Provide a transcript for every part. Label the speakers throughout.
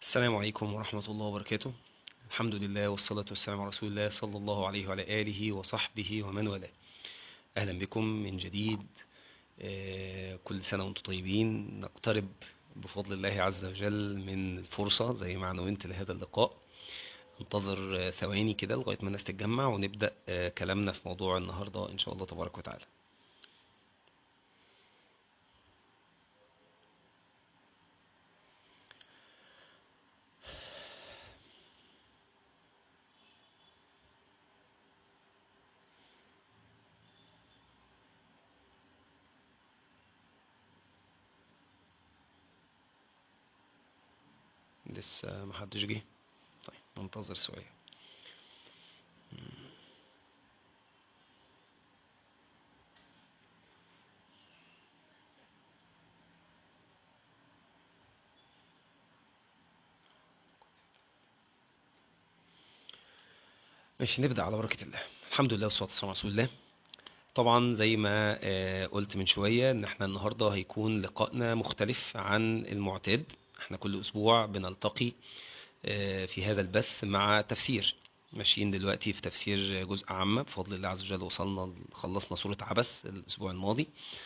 Speaker 1: السلام عليكم ورحمة الله وبركاته الحمد لله والصلاة والسلام على رسول الله صلى الله عليه وعلى آله وصحبه ومن والاه أهلا بكم من جديد آه، كل سنة وانتم طيبين نقترب بفضل الله عز وجل من الفرصة زي ما عنونت لهذا اللقاء انتظر آه، ثواني كده لغاية ما الناس تتجمع ونبدأ آه، كلامنا في موضوع النهاردة إن شاء الله تبارك وتعالى لسه محدش جه طيب ننتظر شوية ماشي نبدأ على بركة الله الحمد لله والصلاة والسلام على رسول الله طبعا زي ما آه، قلت من شوية ان احنا النهاردة هيكون لقائنا مختلف عن المعتاد احنا كل اسبوع بنلتقي آه، في هذا البث مع تفسير ماشيين دلوقتي في تفسير جزء عامة بفضل الله عز وجل وصلنا خلصنا سورة عبس الاسبوع الماضي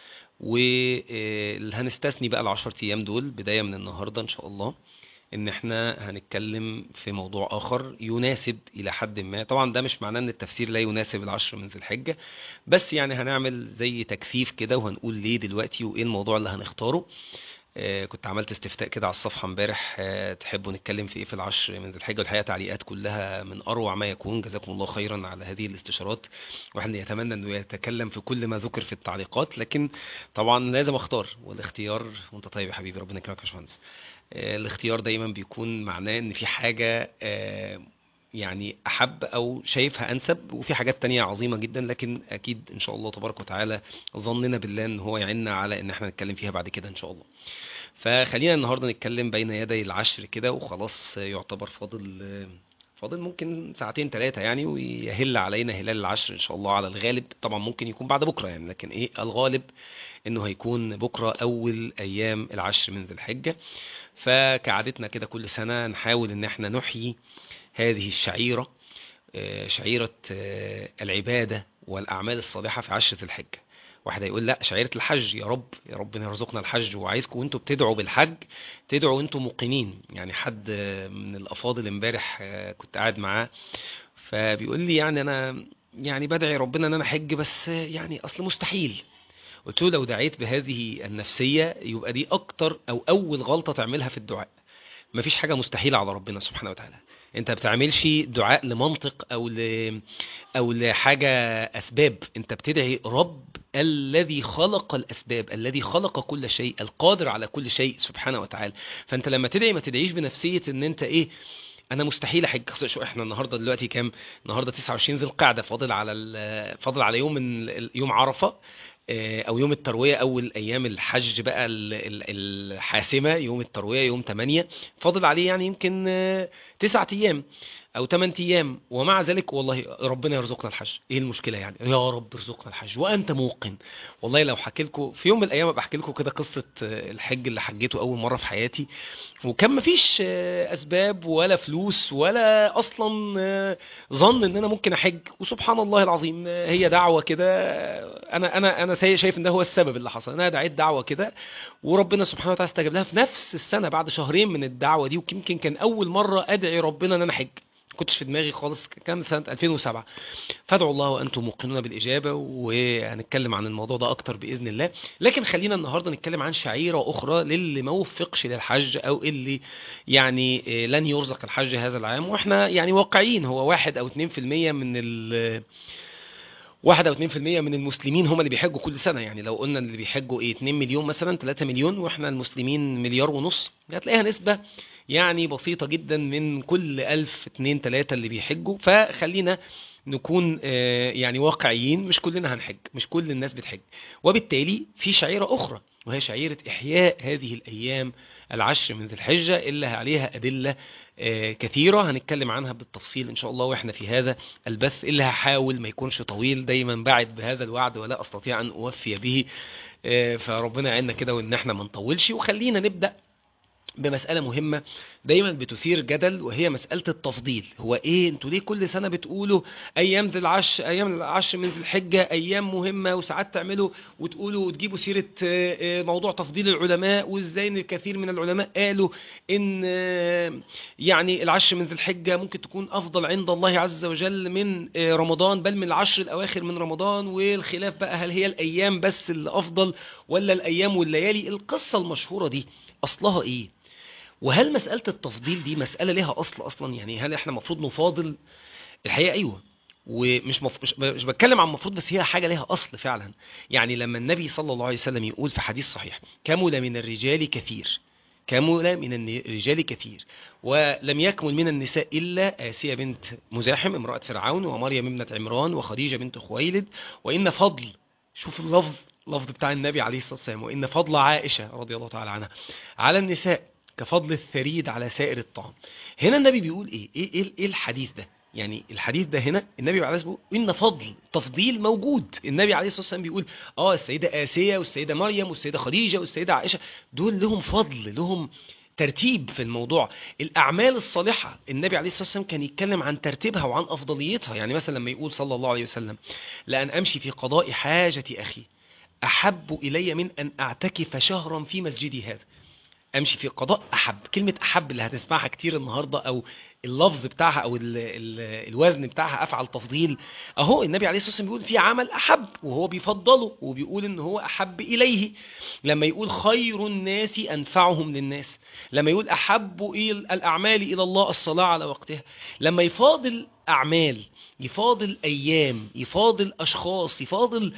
Speaker 1: وهنستثني بقى العشر ايام دول بداية من النهاردة ان شاء الله ان احنا هنتكلم في موضوع اخر يناسب الى حد ما طبعا ده مش معناه ان التفسير لا يناسب العشر من ذي الحجة بس يعني هنعمل زي تكثيف كده وهنقول ليه دلوقتي وايه الموضوع اللي هنختاره آه، كنت عملت استفتاء كده على الصفحة امبارح آه، تحبوا نتكلم في ايه في العشر من ذي الحجة والحقيقة تعليقات كلها من اروع ما يكون جزاكم الله خيرا على هذه الاستشارات واحنا يتمنى انه يتكلم في كل ما ذكر في التعليقات لكن طبعا لازم اختار والاختيار وانت طيب يا حبيبي ربنا يكرمك يا باشمهندس آه، الاختيار دايما بيكون معناه ان في حاجة آه، يعني احب او شايفها انسب وفي حاجات تانية عظيمة جدا لكن اكيد ان شاء الله تبارك وتعالى ظننا بالله ان هو يعيننا على ان احنا نتكلم فيها بعد كده ان شاء الله فخلينا النهارده نتكلم بين يدي العشر كده وخلاص يعتبر فاضل فاضل ممكن ساعتين ثلاثة يعني ويهل علينا هلال العشر إن شاء الله على الغالب طبعا ممكن يكون بعد بكرة يعني لكن إيه الغالب إنه هيكون بكرة أول أيام العشر من ذي الحجة فكعادتنا كده كل سنة نحاول إن احنا نحيي هذه الشعيرة آه، شعيرة آه، العبادة والأعمال الصالحة في عشرة الحجة واحد هيقول لا شعيرة الحج يا رب يا رب يرزقنا الحج وعايزكم وانتوا بتدعوا بالحج تدعوا وانتوا موقنين يعني حد آه، من الأفاضل امبارح آه، كنت قاعد معاه فبيقول لي يعني أنا يعني بدعي ربنا ان انا احج بس آه، يعني اصل مستحيل قلت له لو دعيت بهذه النفسية يبقى دي اكتر او اول غلطة تعملها في الدعاء مفيش حاجة مستحيلة على ربنا سبحانه وتعالى انت بتعملش دعاء لمنطق او ل... او لحاجة اسباب انت بتدعي رب الذي خلق الاسباب الذي خلق كل شيء القادر على كل شيء سبحانه وتعالى فانت لما تدعي ما تدعيش بنفسية ان انت ايه انا مستحيل احج شو احنا النهارده دلوقتي كام النهارده 29 ذي القعده فاضل على ال- فاضل على يوم ال- يوم عرفه آه، او يوم الترويه اول ايام الحج بقى ال- ال- الحاسمه يوم الترويه يوم 8 فاضل عليه يعني يمكن آه، تسعة ايام او 8 ايام ومع ذلك والله ربنا يرزقنا الحج ايه المشكله يعني يا رب ارزقنا الحج وانت موقن والله لو حكي لكم في يوم من الايام ابقى احكي لكم كده قصه آه، الحج اللي حجيته اول مره في حياتي وكان مفيش آه، اسباب ولا فلوس ولا اصلا آه، ظن ان انا ممكن احج وسبحان الله العظيم آه، هي دعوه كده آه، انا انا انا سي- شايف ان ده هو السبب اللي حصل انا دعيت دعوه كده وربنا سبحانه وتعالى استجاب لها في نفس السنه بعد شهرين من الدعوه دي ويمكن كان اول مره ادعي ربنا ان انا احج ما كنتش في دماغي خالص كان سنه 2007 فادعوا الله وانتم موقنون بالاجابه وهنتكلم عن الموضوع ده اكتر باذن الله لكن خلينا النهارده نتكلم عن شعيره اخرى للي ما وفقش للحج او اللي يعني آه، لن يرزق الحج هذا العام واحنا يعني واقعيين هو واحد او 2% من ال واحد او 2% من المسلمين هم اللي بيحجوا كل سنه يعني لو قلنا اللي بيحجوا ايه 2 مليون مثلا 3 مليون واحنا المسلمين مليار ونص هتلاقيها نسبه يعني بسيطه جدا من كل 1000 2 3 اللي بيحجوا فخلينا نكون آه، يعني واقعيين مش كلنا هنحج مش كل الناس بتحج وبالتالي في شعيره اخرى وهي شعيره احياء هذه الايام العشر من ذي الحجه اللي عليها ادله آه، كثيره هنتكلم عنها بالتفصيل ان شاء الله واحنا في هذا البث اللي هحاول ما يكونش طويل دايما بعد بهذا الوعد ولا استطيع ان اوفي به آه، فربنا يعيننا كده وان احنا ما نطولش وخلينا نبدا بمسألة مهمة دايما بتثير جدل وهي مسألة التفضيل هو ايه انتوا ليه كل سنة بتقولوا ايام ذي العش ايام العش من ذي الحجة ايام مهمة وساعات تعملوا وتقولوا وتجيبوا سيرة آه، آه، موضوع تفضيل العلماء وازاي ان الكثير من العلماء قالوا ان آه، يعني العش من ذي الحجة ممكن تكون افضل عند الله عز وجل من آه، رمضان بل من العشر الاواخر من رمضان والخلاف بقى هل هي الايام بس اللي افضل ولا الايام والليالي القصة المشهورة دي اصلها ايه وهل مسألة التفضيل دي مسألة لها أصل أصلا يعني هل إحنا المفروض نفاضل الحقيقة أيوة ومش مف... مش مش بتكلم عن المفروض بس هي حاجة لها أصل فعلا يعني لما النبي صلى الله عليه وسلم يقول في حديث صحيح كمل من الرجال كثير كمل من الرجال كثير ولم يكمل من النساء إلا آسيا بنت مزاحم امرأة فرعون ومريم ابنة عمران وخديجة بنت خويلد وإن فضل شوف اللفظ اللفظ بتاع النبي عليه الصلاة والسلام وإن فضل عائشة رضي الله تعالى عنها على النساء كفضل الثريد على سائر الطعام هنا النبي بيقول ايه ايه ايه, إيه الحديث ده يعني الحديث ده هنا النبي عليه الصلاه والسلام ان فضل تفضيل موجود النبي عليه الصلاه والسلام بيقول اه السيده اسيه والسيده مريم والسيده خديجه والسيده عائشه دول لهم فضل لهم ترتيب في الموضوع الأعمال الصالحة النبي عليه الصلاة والسلام كان يتكلم عن ترتيبها وعن أفضليتها يعني مثلا لما يقول صلى الله عليه وسلم لأن أمشي في قضاء حاجة أخي أحب إلي من أن أعتكف شهرا في مسجدي هذا امشي في قضاء احب كلمه احب اللي هتسمعها كتير النهارده او اللفظ بتاعها او ال ال الوزن بتاعها افعل تفضيل اهو النبي عليه الصلاه والسلام بيقول في عمل احب وهو بيفضله وبيقول ان هو احب اليه لما يقول خير الناس انفعهم للناس لما يقول احب إيه الاعمال الى الله الصلاه على وقتها لما يفاضل اعمال يفاضل ايام يفاضل اشخاص يفاضل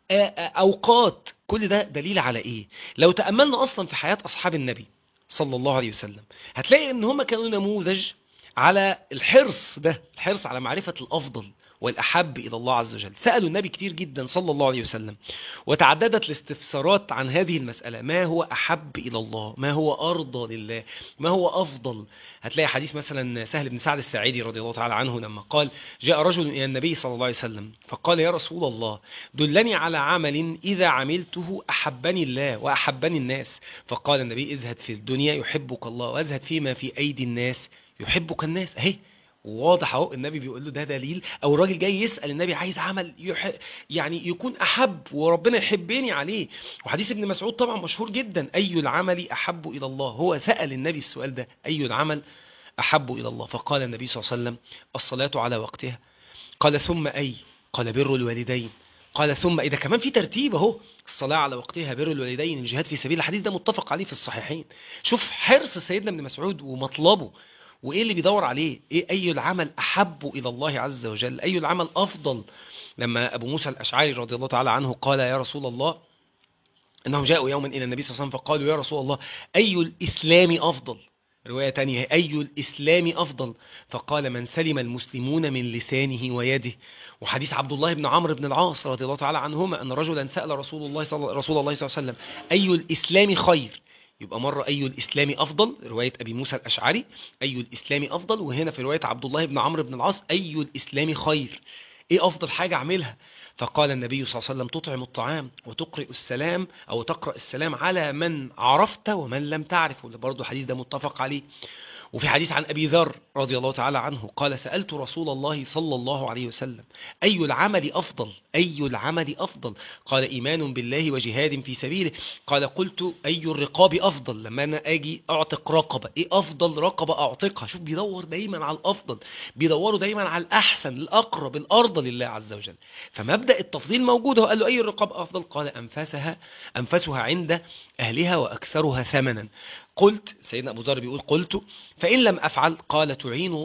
Speaker 1: اوقات كل ده دليل على ايه لو تأملنا اصلا في حياة اصحاب النبي صلى الله عليه وسلم هتلاقي ان هم كانوا نموذج على الحرص ده الحرص على معرفة الافضل والأحب إلى الله عز وجل سألوا النبي كتير جدا صلى الله عليه وسلم وتعددت الاستفسارات عن هذه المسألة ما هو أحب إلى الله ما هو أرضى لله ما هو أفضل هتلاقي حديث مثلا سهل بن سعد الساعدي رضي الله تعالى عنه لما قال جاء رجل إلى النبي صلى الله عليه وسلم فقال يا رسول الله دلني على عمل إذا عملته أحبني الله وأحبني الناس فقال النبي ازهد في الدنيا يحبك الله وازهد فيما في أيدي الناس يحبك الناس اهي واضح اهو النبي بيقول له ده دليل او الراجل جاي يسال النبي عايز عمل يح... يعني يكون احب وربنا يحبني عليه وحديث ابن مسعود طبعا مشهور جدا اي العمل احب الى الله هو سال النبي السؤال ده اي العمل احب الى الله فقال النبي صلى الله عليه وسلم الصلاه على وقتها قال ثم اي قال بر الوالدين قال ثم اذا كمان في ترتيب اهو الصلاه على وقتها بر الوالدين الجهاد في سبيل الحديث ده متفق عليه في الصحيحين شوف حرص سيدنا ابن مسعود ومطلبه وايه اللي بيدور عليه ايه اي العمل احب الى الله عز وجل اي العمل افضل لما ابو موسى الاشعري رضي الله تعالى عنه قال يا رسول الله انهم جاءوا يوما الى النبي صلى الله عليه وسلم فقالوا يا رسول الله اي الاسلام افضل رواية تانية أي الإسلام أفضل فقال من سلم المسلمون من لسانه ويده وحديث عبد الله بن عمرو بن العاص رضي الله تعالى عنهما أن رجلا سأل رسول الله صلى رسول الله صلى الله عليه وسلم أي الإسلام خير يبقى مرة أي الإسلام أفضل رواية أبي موسى الأشعري أي الإسلام أفضل وهنا في رواية عبد الله بن عمرو بن العاص أي الإسلام خير إيه أفضل حاجة أعملها فقال النبي صلى الله عليه وسلم تطعم الطعام وتقرئ السلام أو تقرأ السلام على من عرفت ومن لم تعرف برضه الحديث ده متفق عليه وفي حديث عن أبي ذر رضي الله تعالى عنه قال سألت رسول الله صلى الله عليه وسلم أي العمل أفضل أي العمل أفضل قال إيمان بالله وجهاد في سبيله قال قلت أي الرقاب أفضل لما أنا أجي أعتق رقبة إيه أفضل رقبة أعتقها شوف بيدور دايما على الأفضل بيدوروا دايما على الأحسن الأقرب الأرضى لله عز وجل فمبدأ التفضيل موجود هو قال له أي الرقاب أفضل قال أنفسها أنفسها عند أهلها وأكثرها ثمنا قلت سيدنا أبو ذر بيقول قلت فإن لم أفعل قال تعين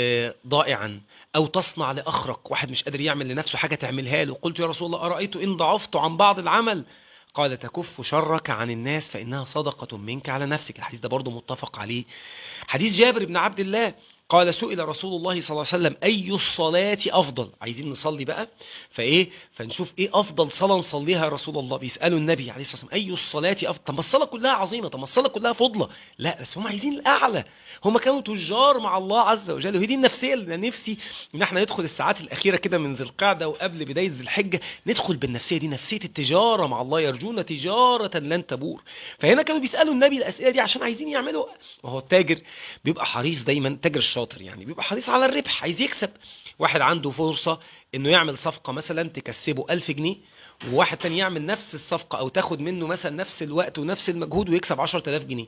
Speaker 1: ضائعا أو تصنع لأخرك واحد مش قادر يعمل لنفسه حاجة تعملها له قلت يا رسول الله أرأيت إن ضعفت عن بعض العمل قال تكف شرك عن الناس فإنها صدقة منك على نفسك الحديث ده برضه متفق عليه حديث جابر بن عبد الله قال سئل رسول الله صلى الله عليه وسلم أي الصلاة أفضل عايزين نصلي بقى فإيه فنشوف إيه أفضل صلاة نصليها يا رسول الله بيسألوا النبي عليه الصلاة والسلام أي الصلاة أفضل طب ما الصلاة كلها عظيمة طب ما الصلاة كلها فضلة لا بس هم عايزين الأعلى هم كانوا تجار مع الله عز وجل وهي دي النفسية اللي أنا نفسي إن احنا ندخل الساعات الأخيرة كده من ذي القعدة وقبل بداية ذي الحجة ندخل بالنفسية دي نفسية التجارة مع الله يرجون تجارة لن تبور فهنا كانوا بيسألوا النبي الأسئلة دي عشان عايزين يعملوا وهو التاجر بيبقى حريص دايما تاجر الشاطر يعني بيبقى حريص على الربح عايز يكسب واحد عنده فرصة انه يعمل صفقة مثلا تكسبه ألف جنيه وواحد تاني يعمل نفس الصفقة او تاخد منه مثلا نفس الوقت ونفس المجهود ويكسب 10000 جنيه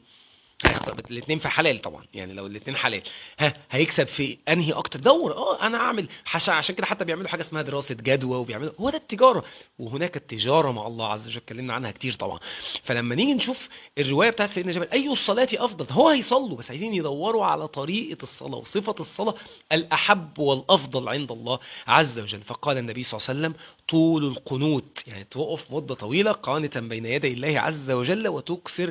Speaker 1: الاثنين في حلال طبعا يعني لو الاثنين حلال ها هيكسب في انهي اكتر دور اه انا اعمل عشان كده حتى بيعملوا حاجه اسمها دراسه جدوى وبيعملوا هو ده التجاره وهناك التجاره مع الله عز وجل اتكلمنا عنها كتير طبعا فلما نيجي نشوف الروايه بتاعت سيدنا جابر اي الصلاه افضل هو هيصلوا بس عايزين يدوروا على طريقه الصلاه وصفه الصلاه الاحب والافضل عند الله عز وجل فقال النبي صلى الله عليه وسلم طول القنوت يعني توقف مده طويله قانتا بين يدي الله عز وجل وتكثر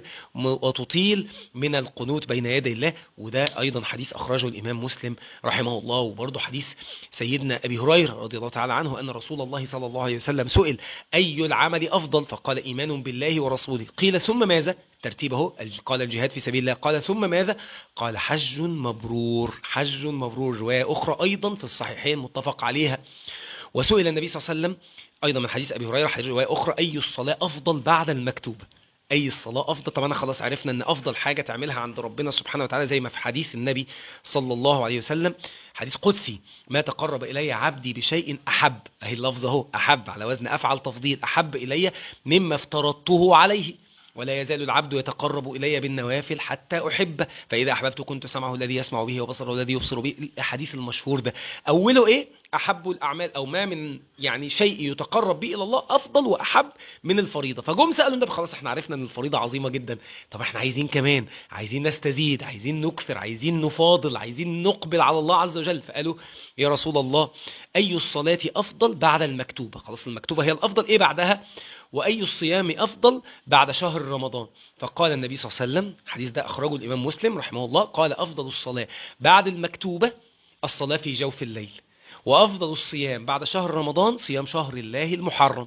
Speaker 1: وتطيل من القنوت بين يدي الله وده أيضا حديث أخرجه الإمام مسلم رحمه الله وبرضه حديث سيدنا أبي هريرة رضي الله تعالى عنه أن رسول الله صلى الله عليه وسلم سئل أي العمل أفضل فقال إيمان بالله ورسوله قيل ثم ماذا ترتيبه قال الجهاد في سبيل الله قال ثم ماذا قال حج مبرور حج مبرور رواية أخرى أيضا في الصحيحين متفق عليها وسئل النبي صلى الله عليه وسلم أيضا من حديث أبي هريرة رواية أخرى أي الصلاة أفضل بعد المكتوبة اي الصلاه افضل طبعا خلاص عرفنا ان افضل حاجه تعملها عند ربنا سبحانه وتعالى زي ما في حديث النبي صلى الله عليه وسلم حديث قدسي ما تقرب الي عبدي بشيء احب اهي اللفظ اهو احب على وزن افعل تفضيل احب الي مما افترضته عليه ولا يزال العبد يتقرب إلي بالنوافل حتى أحبه فإذا أحببت كنت سمعه الذي يسمع به وبصره الذي يبصر به الحديث المشهور ده أوله إيه أحب الأعمال أو ما من يعني شيء يتقرب به إلى الله أفضل وأحب من الفريضة فجم سألوا النبي خلاص احنا عرفنا أن الفريضة عظيمة جدا طب احنا عايزين كمان عايزين نستزيد عايزين نكثر عايزين نفاضل عايزين نقبل على الله عز وجل فقالوا يا رسول الله أي الصلاة أفضل بعد المكتوبة خلاص المكتوبة هي الأفضل إيه بعدها وأي الصيام أفضل بعد شهر رمضان فقال النبي صلى الله عليه وسلم الحديث ده أخرجه الإمام مسلم رحمه الله قال أفضل الصلاة بعد المكتوبة الصلاة في جوف الليل وأفضل الصيام بعد شهر رمضان صيام شهر الله المحرم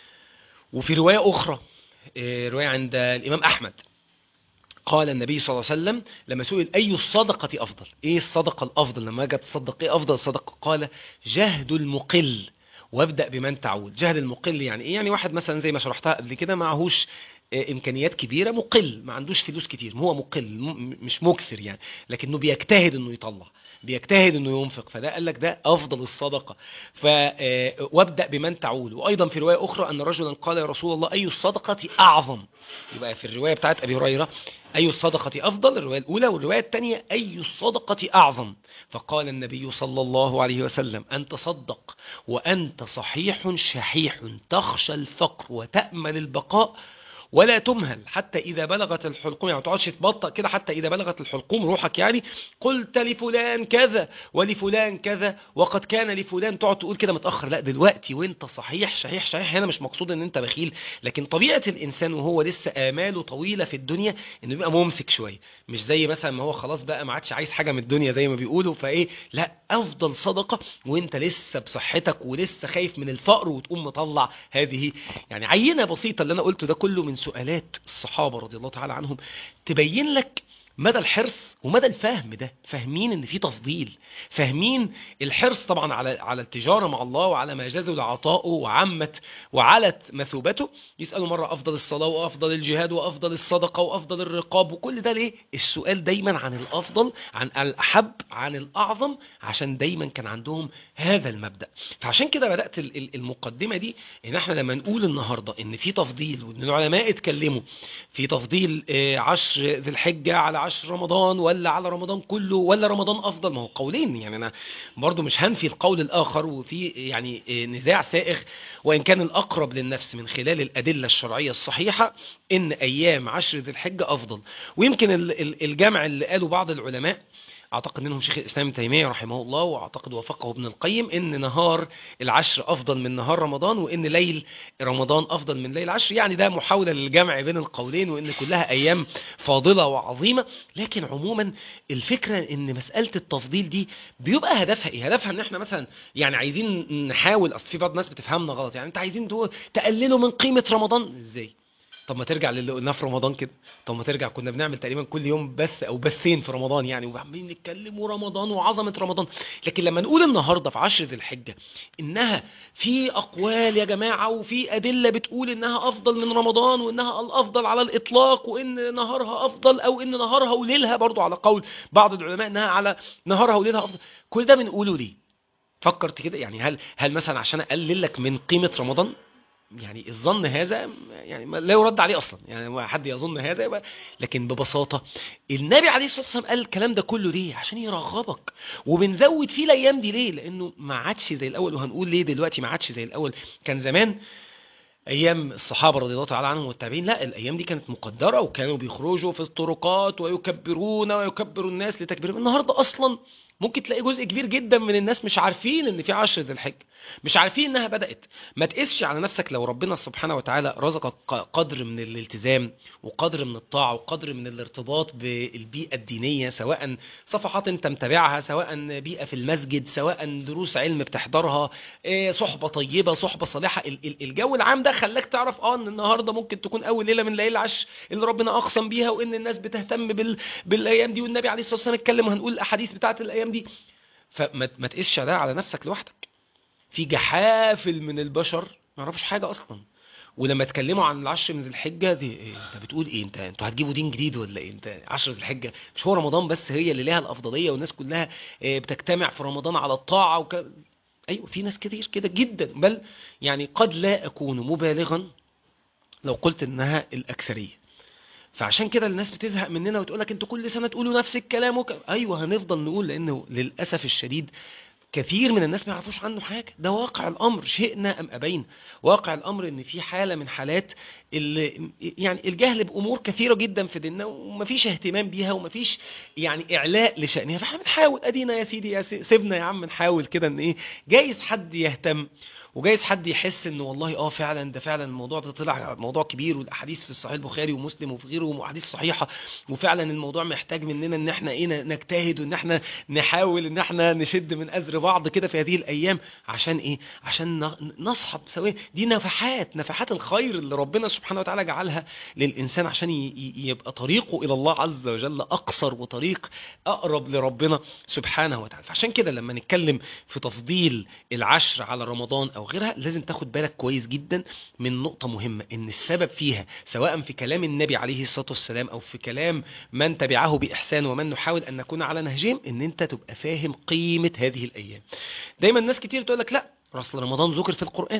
Speaker 1: وفي رواية أخرى رواية عند الإمام أحمد قال النبي صلى الله عليه وسلم لما سئل أي الصدقة أفضل إيه الصدقة الأفضل لما أجي تصدق إيه أفضل صدقة قال جهد المقل وابدأ بمن تعود جهد المقل يعني إيه يعني واحد مثلا زي ما شرحتها قبل كده معهوش امكانيات كبيره مقل ما عندوش فلوس كتير هو مقل مش مكثر يعني لكنه بيجتهد انه يطلع بيجتهد انه ينفق فده قال لك ده افضل الصدقه ف وابدا بمن تعول وايضا في روايه اخرى ان رجلا قال يا رسول الله اي الصدقه اعظم يبقى في الروايه بتاعت ابي هريره اي الصدقه افضل الروايه الاولى والروايه الثانيه اي الصدقه اعظم فقال النبي صلى الله عليه وسلم ان تصدق وانت صحيح شحيح تخشى الفقر وتامل البقاء ولا تمهل حتى إذا بلغت الحلقوم يعني ما تقعدش تبطأ كده حتى إذا بلغت الحلقوم روحك يعني قلت لفلان كذا ولفلان كذا وقد كان لفلان تقعد تقول كده متأخر لا دلوقتي وانت صحيح صحيح صحيح هنا مش مقصود ان انت بخيل لكن طبيعة الإنسان وهو لسه آماله طويلة في الدنيا انه يبقى ممسك شوية مش زي مثلا ما هو خلاص بقى ما عادش عايز حاجة من الدنيا زي ما بيقولوا فايه لا أفضل صدقة وانت لسه بصحتك ولسه خايف من الفقر وتقوم مطلع هذه يعني عينة بسيطة اللي أنا قلته ده كله من سؤالات الصحابة رضي الله تعالى عنهم تبين لك مدى الحرص ومدى الفهم ده فاهمين ان في تفضيل فاهمين الحرص طبعا على على التجاره مع الله وعلى ما جاز لعطائه وعمت وعلت مثوبته يسالوا مره افضل الصلاه وافضل الجهاد وافضل الصدقه وافضل الرقاب وكل ده ليه السؤال دايما عن الافضل عن الاحب عن الاعظم عشان دايما كان عندهم هذا المبدا فعشان كده بدات المقدمه دي ان احنا لما نقول النهارده ان في تفضيل وان العلماء اتكلموا في تفضيل عشر ذي الحجه على عشر رمضان ولا على رمضان كله ولا رمضان افضل ما هو قولين يعني انا برضو مش هنفي القول الاخر وفي يعني نزاع سائغ وان كان الاقرب للنفس من خلال الادله الشرعيه الصحيحه ان ايام عشر ذي الحجه افضل ويمكن الجمع اللي قاله بعض العلماء اعتقد منهم شيخ الاسلام ابن تيميه رحمه الله واعتقد وافقه ابن القيم ان نهار العشر افضل من نهار رمضان وان ليل رمضان افضل من ليل العشر يعني ده محاوله للجمع بين القولين وان كلها ايام فاضله وعظيمه لكن عموما دايما الفكره ان مساله التفضيل دي بيبقى هدفها ايه هدفها ان احنا مثلا يعني عايزين نحاول اصل في بعض الناس بتفهمنا غلط يعني انت عايزين تقول- تقللوا من قيمه رمضان ازاي طب ما ترجع للي قلناه في رمضان كده طب ما ترجع كنا بنعمل تقريبا كل يوم بث او بثين في رمضان يعني وعمالين نتكلم ورمضان وعظمه رمضان لكن لما نقول النهارده في عشر ذي الحجه انها في اقوال يا جماعه وفي ادله بتقول انها افضل من رمضان وانها الافضل على الاطلاق وان نهارها افضل او ان نهارها وليلها برضو على قول بعض العلماء انها على نهارها وليلها افضل كل ده بنقوله ليه فكرت كده يعني هل هل مثلا عشان اقلل لك من قيمه رمضان يعني الظن هذا يعني ما- لا يرد عليه اصلا يعني هو حد يظن هذا يبقى لكن ببساطه النبي عليه الصلاه والسلام قال الكلام ده كله ليه عشان يرغبك وبنزود فيه الايام دي ليه لانه ما عادش زي الاول وهنقول ليه دلوقتي ما عادش زي الاول كان زمان ايام الصحابه رضي الله تعالى عنهم والتابعين لا الايام دي كانت مقدره وكانوا بيخرجوا في الطرقات ويكبرون ويكبر الناس لتكبيرهم النهارده اصلا ممكن تلاقي جزء كبير جدا من الناس مش عارفين ان في عشر ذي الحجه مش عارفين انها بدات ما تقسش على نفسك لو ربنا سبحانه وتعالى رزقك ق- قدر من الالتزام وقدر من الطاعه وقدر من الارتباط بالبيئه الدينيه سواء صفحات انت متابعها سواء بيئه في المسجد سواء دروس علم بتحضرها إيه، صحبه طيبه صحبه صالحه ال- ال- الجو العام ده خلاك تعرف اه ان النهارده ممكن تكون اول ليله من ليالي العشر اللي ربنا اقسم بيها وان الناس بتهتم بال... بالايام دي والنبي عليه الصلاه والسلام اتكلم وهنقول الاحاديث بتاعت الايام دي فما ما تقسش ده على نفسك لوحدك في جحافل من البشر ما يعرفوش حاجه اصلا ولما اتكلموا عن العشر من ذي الحجه دي إيه انت بتقول ايه انت انتوا هتجيبوا دين جديد ولا ايه انت عشر ذي الحجه مش هو رمضان بس هي اللي ليها الافضليه والناس كلها إيه، بتجتمع في رمضان على الطاعه وك... ايوه في ناس كتير كده جدا بل يعني قد لا اكون مبالغا لو قلت انها الاكثريه فعشان كده الناس بتزهق مننا وتقول لك انتوا كل سنه تقولوا نفس الكلام وك... ايوه هنفضل نقول لانه للاسف الشديد كثير من الناس ما يعرفوش عنه حاجه ده واقع الامر شئنا ام ابينا واقع الامر ان في حاله من حالات اللي يعني الجهل بامور كثيره جدا في ديننا ومفيش اهتمام بيها ومفيش يعني اعلاء لشانها فاحنا بنحاول ادينا يا سيدي يا سي- سيبنا يا عم نحاول كده ان ايه جايز حد يهتم وجايز حد يحس ان والله اه فعلا ده فعلا الموضوع ده طلع موضوع كبير والاحاديث في الصحيح البخاري ومسلم وفي غيره احاديث صحيحه وفعلا الموضوع محتاج مننا ان احنا ايه نجتهد وان احنا نحاول ان احنا نشد من ازر بعض كده في هذه الايام عشان ايه عشان ن- نصحب سويا دي نفحات نفحات الخير اللي ربنا سبحانه وتعالى جعلها للانسان عشان ي- ي- يبقى طريقه الى الله عز وجل اقصر وطريق اقرب لربنا سبحانه وتعالى فعشان كده لما نتكلم في تفضيل العشر على رمضان او غيرها لازم تاخد بالك كويس جدا من نقطة مهمة ان السبب فيها سواء في كلام النبي عليه الصلاة والسلام او في كلام من تبعه باحسان ومن نحاول ان نكون على نهجهم ان انت تبقى فاهم قيمة هذه الايام دايما ناس كتير تقول لك لا اصل رمضان ذكر في القرآن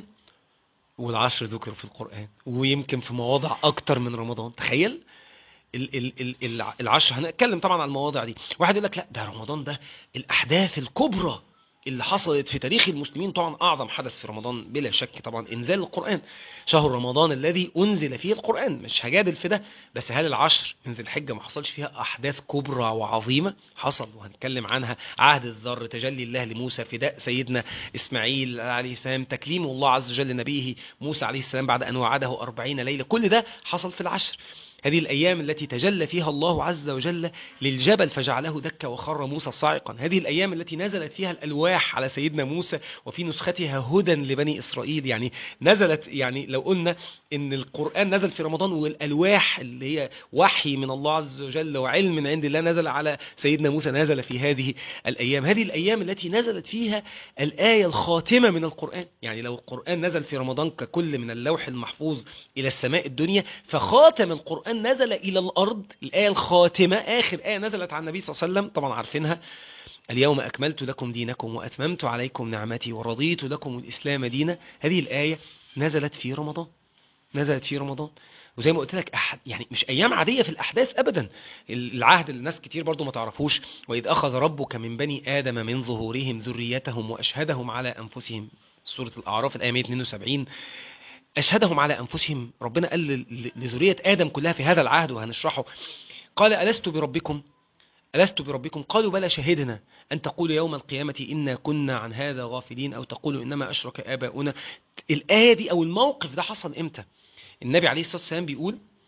Speaker 1: والعشر ذكر في القرآن ويمكن في مواضع اكتر من رمضان تخيل ال- ال- ال- الع- العشر هنتكلم طبعا عن المواضع دي واحد يقول لك لا ده رمضان ده الاحداث الكبرى اللي حصلت في تاريخ المسلمين طبعا اعظم حدث في رمضان بلا شك طبعا انزال القران شهر رمضان الذي انزل فيه القران مش هجادل في ده بس هل العشر من ذي الحجه ما حصلش فيها احداث كبرى وعظيمه حصل وهنتكلم عنها عهد الذر تجلي الله لموسى فداء سيدنا اسماعيل عليه السلام تكليم الله عز وجل لنبيه موسى عليه السلام بعد ان وعده أربعين ليله كل ده حصل في العشر هذه الأيام التي تجلى فيها الله عز وجل للجبل فجعله دكا وخر موسى صاعقا هذه الأيام التي نزلت فيها الألواح على سيدنا موسى وفي نسختها هدى لبني إسرائيل يعني نزلت يعني لو قلنا إن القرآن نزل في رمضان والألواح اللي هي وحي من الله عز وجل وعلم من عند الله نزل على سيدنا موسى نزل في هذه الأيام هذه الأيام التي نزلت فيها الآية الخاتمة من القرآن يعني لو القرآن نزل في رمضان ككل من اللوح المحفوظ إلى السماء الدنيا فخاتم القرآن نزل إلى الأرض الآية الخاتمة آخر آية نزلت على النبي صلى الله عليه وسلم طبعا عارفينها اليوم أكملت لكم دينكم وأتممت عليكم نعمتي ورضيت لكم الإسلام دينا هذه الآية نزلت في رمضان نزلت في رمضان وزي ما قلت لك أحد يعني مش ايام عاديه في الاحداث ابدا العهد اللي الناس كتير برضو ما تعرفوش واذ اخذ ربك من بني ادم من ظهورهم ذريتهم واشهدهم على انفسهم سوره الاعراف الايه 172 أشهدهم على أنفسهم ربنا قال ل- ل- لذرية آدم كلها في هذا العهد وهنشرحه قال ألست بربكم ألست بربكم قالوا بلى شهدنا أن تقولوا يوم القيامة إنا كنا عن هذا غافلين أو تقولوا إنما أشرك آباؤنا الآية دي أو الموقف ده حصل إمتى النبي عليه الصلاة والسلام بيقول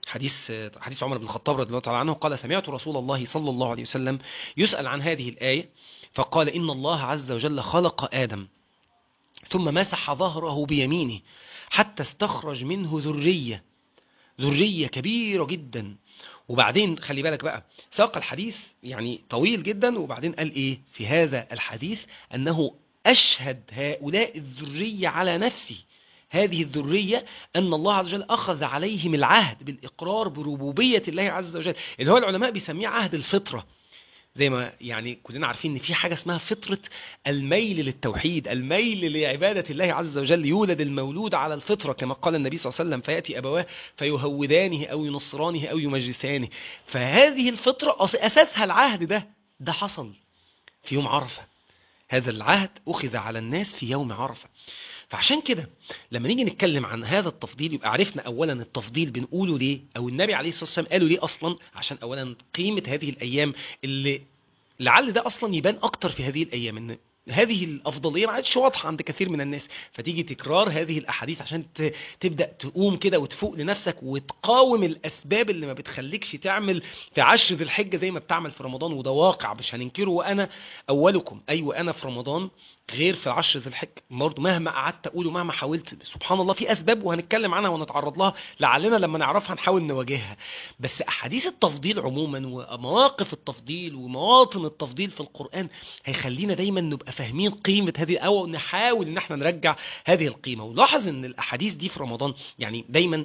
Speaker 1: حديث حديث عمر بن الخطاب رضي الله تعالى عنه قال سمعت رسول الله صلى الله عليه وسلم يسأل عن هذه الآية فقال إن الله عز وجل خلق آدم ثم مسح ظهره بيمينه حتى استخرج منه ذرية ذرية كبيرة جدا وبعدين خلي بالك بقى ساق الحديث يعني طويل جدا وبعدين قال ايه في هذا الحديث انه اشهد هؤلاء الذرية على نفسي هذه الذرية أن الله عز وجل أخذ عليهم العهد بالإقرار بربوبية الله عز وجل اللي هو العلماء بيسميه عهد الفطرة زي ما يعني كلنا عارفين ان في حاجه اسمها فطره الميل للتوحيد، الميل لعباده الله عز وجل، يولد المولود على الفطره كما قال النبي صلى الله عليه وسلم فياتي ابواه فيهودانه او ينصرانه او يمجسانه، فهذه الفطره اساسها العهد ده، ده حصل في يوم عرفه. هذا العهد اخذ على الناس في يوم عرفه. فعشان كده لما نيجي نتكلم عن هذا التفضيل يبقى عرفنا اولا التفضيل بنقوله ليه او النبي عليه الصلاه والسلام قاله ليه اصلا عشان اولا قيمه هذه الايام اللي لعل ده اصلا يبان اكتر في هذه الايام ان هذه الافضليه ما عادش واضحه عند كثير من الناس فتيجي تكرار هذه الاحاديث عشان تبدا تقوم كده وتفوق لنفسك وتقاوم الاسباب اللي ما بتخليكش تعمل في عشر ذي الحجه زي ما بتعمل في رمضان وده واقع مش هننكره وانا اولكم ايوه انا في رمضان غير في عشر ذي الحجه برضه مهما قعدت اقول ومهما حاولت سبحان الله في اسباب وهنتكلم عنها ونتعرض لها لعلنا لما نعرفها نحاول نواجهها بس احاديث التفضيل عموما ومواقف التفضيل ومواطن التفضيل في القران هيخلينا دايما نبقى فاهمين قيمه هذه او نحاول ان احنا نرجع هذه القيمه ولاحظ ان الاحاديث دي في رمضان يعني دايما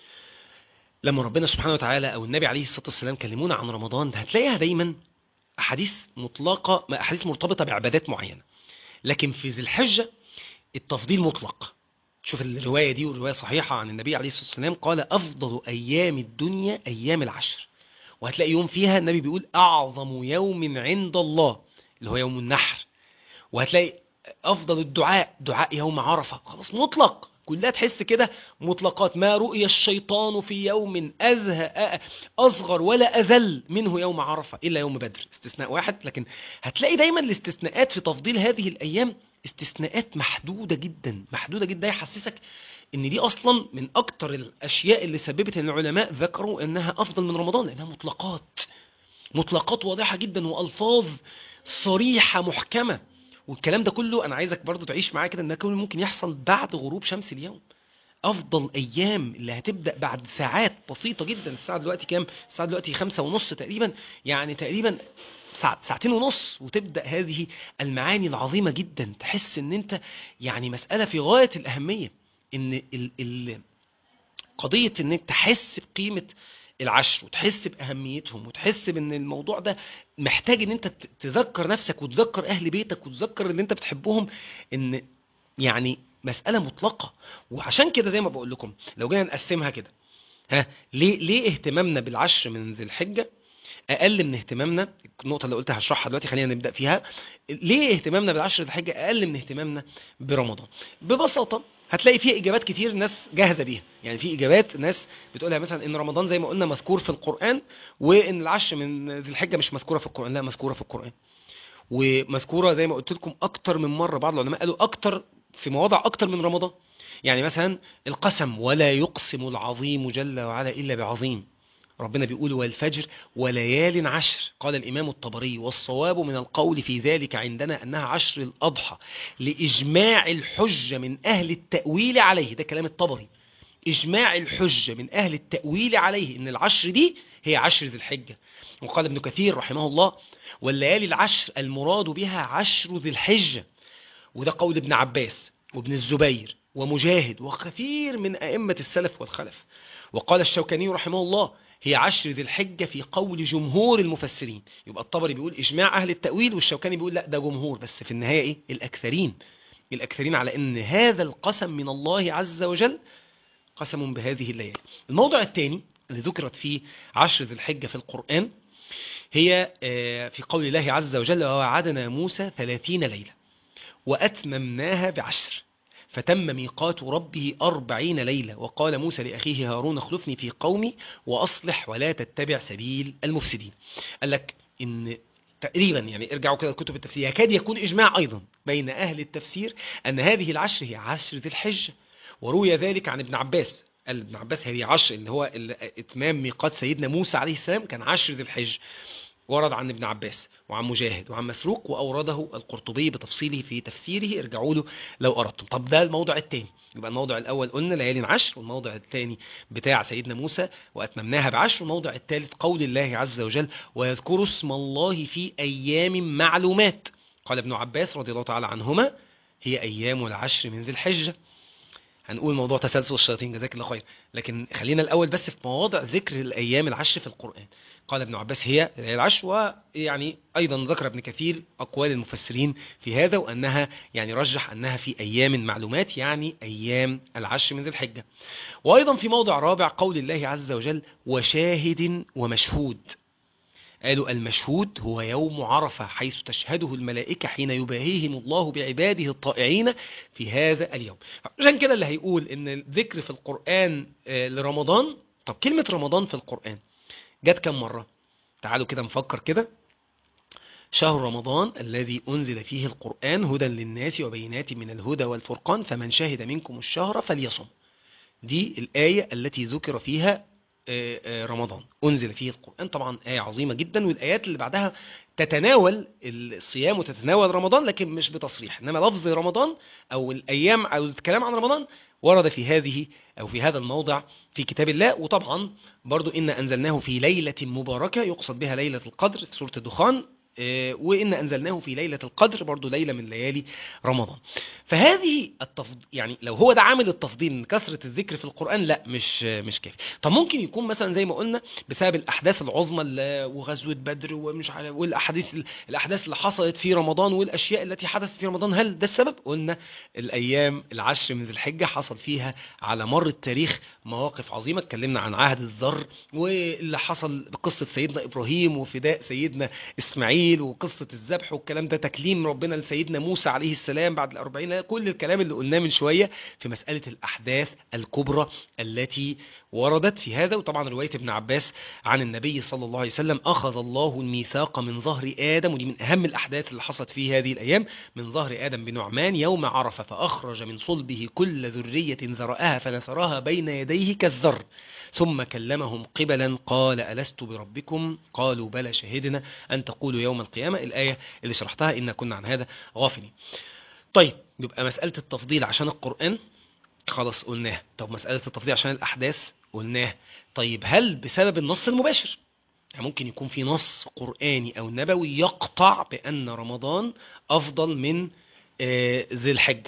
Speaker 1: لما ربنا سبحانه وتعالى او النبي عليه الصلاه والسلام كلمونا عن رمضان هتلاقيها دايما احاديث مطلقه احاديث مرتبطه بعبادات معينه لكن في ذي الحجة التفضيل مطلق شوف الرواية دي والرواية صحيحة عن النبي عليه الصلاة والسلام قال أفضل أيام الدنيا أيام العشر وهتلاقي يوم فيها النبي بيقول أعظم يوم عند الله اللي هو يوم النحر وهتلاقي أفضل الدعاء دعاء يوم عرفة خلاص مطلق كلها تحس كده مطلقات ما رؤي الشيطان في يوم أزهى أصغر ولا أذل منه يوم عرفة إلا يوم بدر استثناء واحد لكن هتلاقي دايما الاستثناءات في تفضيل هذه الأيام استثناءات محدودة جدا محدودة جدا يحسسك ان دي اصلا من اكتر الاشياء اللي سببت ان العلماء ذكروا انها افضل من رمضان لانها مطلقات مطلقات واضحة جدا والفاظ صريحة محكمة والكلام ده كله انا عايزك برضو تعيش معايا كده ان ده كله ممكن يحصل بعد غروب شمس اليوم افضل ايام اللي هتبدا بعد ساعات بسيطه جدا الساعه دلوقتي كام الساعه دلوقتي خمسة ونص تقريبا يعني تقريبا ساعتين ونص وتبدا هذه المعاني العظيمه جدا تحس ان انت يعني مساله في غايه الاهميه ان ال ال قضيه انك تحس بقيمه العشر وتحس باهميتهم وتحس بان الموضوع ده محتاج ان انت تذكر نفسك وتذكر اهل بيتك وتذكر اللي انت بتحبهم ان يعني مساله مطلقه وعشان كده زي ما بقول لكم لو جينا نقسمها كده ها ليه ليه اهتمامنا بالعشر من ذي الحجه اقل من اهتمامنا النقطه اللي قلتها هشرحها دلوقتي خلينا نبدا فيها ليه اهتمامنا بالعشر ذي الحجه اقل من اهتمامنا برمضان ببساطه هتلاقي فيه اجابات كتير ناس جاهزه بيها يعني في اجابات ناس بتقولها مثلا ان رمضان زي ما قلنا مذكور في القران وان العشر من ذي الحجه مش مذكوره في القران لا مذكوره في القران ومذكوره زي ما قلت لكم اكتر من مره بعض العلماء قالوا اكتر في مواضع اكتر من رمضان يعني مثلا القسم ولا يقسم العظيم جل وعلا الا بعظيم ربنا بيقول والفجر وليال عشر قال الإمام الطبري والصواب من القول في ذلك عندنا أنها عشر الأضحى لإجماع الحجة من أهل التأويل عليه ده كلام الطبري إجماع الحجة من أهل التأويل عليه أن العشر دي هي عشر ذي الحجة وقال ابن كثير رحمه الله والليالي العشر المراد بها عشر ذي الحجة وده قول ابن عباس وابن الزبير ومجاهد وكثير من أئمة السلف والخلف وقال الشوكاني رحمه الله هي عشر ذي الحجة في قول جمهور المفسرين يبقى الطبري بيقول إجماع أهل التأويل والشوكاني بيقول لا ده جمهور بس في النهاية إيه الأكثرين الأكثرين على أن هذا القسم من الله عز وجل قسم بهذه الليالي الموضوع الثاني اللي ذكرت فيه عشر ذي الحجة في القرآن هي في قول الله عز وجل ووعدنا موسى ثلاثين ليلة وأتممناها بعشر فتم ميقات ربه أربعين ليلة وقال موسى لأخيه هارون اخلفني في قومي وأصلح ولا تتبع سبيل المفسدين قال لك إن تقريبا يعني ارجعوا كده لكتب التفسير يكاد يكون إجماع أيضا بين أهل التفسير أن هذه العشر هي عشر ذي الحجة وروي ذلك عن ابن عباس قال ابن عباس هذه عشر اللي هو ال- اتمام ميقات سيدنا موسى عليه السلام كان عشر ذي الحج ورد عن ابن عباس وعن مجاهد وعن مسروق وأورده القرطبي بتفصيله في تفسيره ارجعوا له لو أردتم طب ده الموضع الثاني يبقى الموضع الأول قلنا ليالي عشر والموضع الثاني بتاع سيدنا موسى وأتممناها بعشر والموضع الثالث قول الله عز وجل ويذكروا اسم الله في أيام معلومات قال ابن عباس رضي الله تعالى عنهما هي أيام العشر من ذي الحجة هنقول موضوع تسلسل الشياطين جزاك الله خير لكن خلينا الأول بس في مواضع ذكر الأيام العشر في القرآن قال ابن عباس هي ليالي العشر ويعني أيضا ذكر ابن كثير أقوال المفسرين في هذا وأنها يعني رجح أنها في أيام معلومات يعني أيام العشر من ذي الحجة وأيضا في موضع رابع قول الله عز وجل وشاهد ومشهود قالوا المشهود هو يوم عرفة حيث تشهده الملائكة حين يباهيهم الله بعباده الطائعين في هذا اليوم عشان كده اللي هيقول ان الذكر في القرآن آه، لرمضان طب كلمة رمضان في القرآن جت كم مرة تعالوا كده نفكر كده شهر رمضان الذي أنزل فيه القرآن هدى للناس وبينات من الهدى والفرقان فمن شهد منكم الشهر فليصم دي الآية التي ذكر فيها آه، آه، رمضان أنزل فيه القرآن طبعا آية عظيمة جدا والآيات اللي بعدها تتناول الصيام وتتناول رمضان لكن مش بتصريح إنما لفظ رمضان أو الأيام أو الكلام عن رمضان ورد في هذه أو في هذا الموضع في كتاب الله وطبعا برضو إن أنزلناه في ليلة مباركة يقصد بها ليلة القدر في سورة الدخان آه، وإن أنزلناه في ليلة القدر برضو ليلة من ليالي رمضان فهذه التفضيل يعني لو هو ده عامل التفضيل من كثرة الذكر في القرآن لا مش مش كافي طب ممكن يكون مثلا زي ما قلنا بسبب الأحداث العظمى اللي- وغزوة بدر ومش عارف والأحاديث الأحداث اللي حصلت في رمضان والأشياء التي حدثت في رمضان هل ده السبب؟ قلنا الأيام العشر من ذي الحجة حصل فيها على مر التاريخ مواقف عظيمة اتكلمنا عن عهد الذر واللي حصل بقصة سيدنا إبراهيم وفداء سيدنا إسماعيل وقصة الذبح والكلام ده تكليم ربنا لسيدنا موسى عليه السلام بعد الأربعين ليلة، كل الكلام اللي قلناه من شوية في مسألة الأحداث الكبرى التي وردت في هذا وطبعا رواية ابن عباس عن النبي صلى الله عليه وسلم أخذ الله الميثاق من ظهر آدم ودي من أهم الأحداث اللي حصلت في هذه الأيام من ظهر آدم بنعمان يوم عرفة فأخرج من صلبه كل ذرية ذرأها فنثرها بين يديه كالذر ثم كلمهم قبلا قال ألست بربكم قالوا بلى شهدنا أن تقولوا يوم القيامة الآية اللي شرحتها إن كنا عن هذا غافلين طيب يبقى مسألة التفضيل عشان القرآن خلاص قلناها طب مسألة التفضيل عشان الأحداث قلناها طيب هل بسبب النص المباشر يعني ممكن يكون في نص قرآني أو نبوي يقطع بأن رمضان أفضل من آه، ذي الحج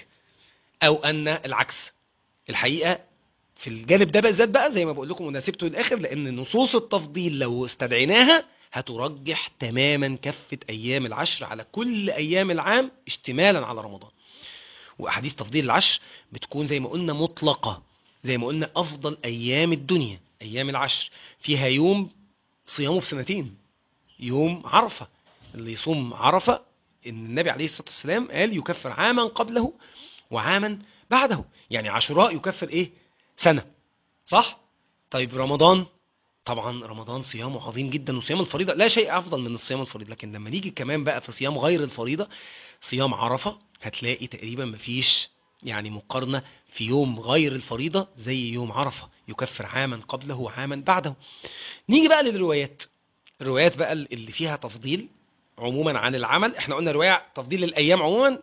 Speaker 1: أو أن العكس الحقيقة في الجانب ده بالذات بقى زي ما بقول لكم وانا سبته للاخر لان نصوص التفضيل لو استدعيناها هترجح تماما كفة ايام العشر على كل ايام العام اشتمالا على رمضان واحاديث تفضيل العشر بتكون زي ما قلنا مطلقة زي ما قلنا افضل ايام الدنيا ايام العشر فيها يوم صيامه بسنتين يوم عرفة اللي يصوم عرفة ان النبي عليه الصلاة والسلام قال يكفر عاما قبله وعاما بعده يعني عاشوراء يكفر ايه سنة صح طيب رمضان طبعا رمضان صيامه عظيم جدا وصيام الفريضة لا شيء أفضل من الصيام الفريضة لكن لما نيجي كمان بقى في صيام غير الفريضة صيام عرفة هتلاقي تقريبا مفيش يعني مقارنة في يوم غير الفريضة زي يوم عرفة يكفر عاما قبله وعاما بعده نيجي بقى للروايات الروايات بقى اللي فيها تفضيل عموما عن العمل احنا قلنا رواية تفضيل الأيام عموما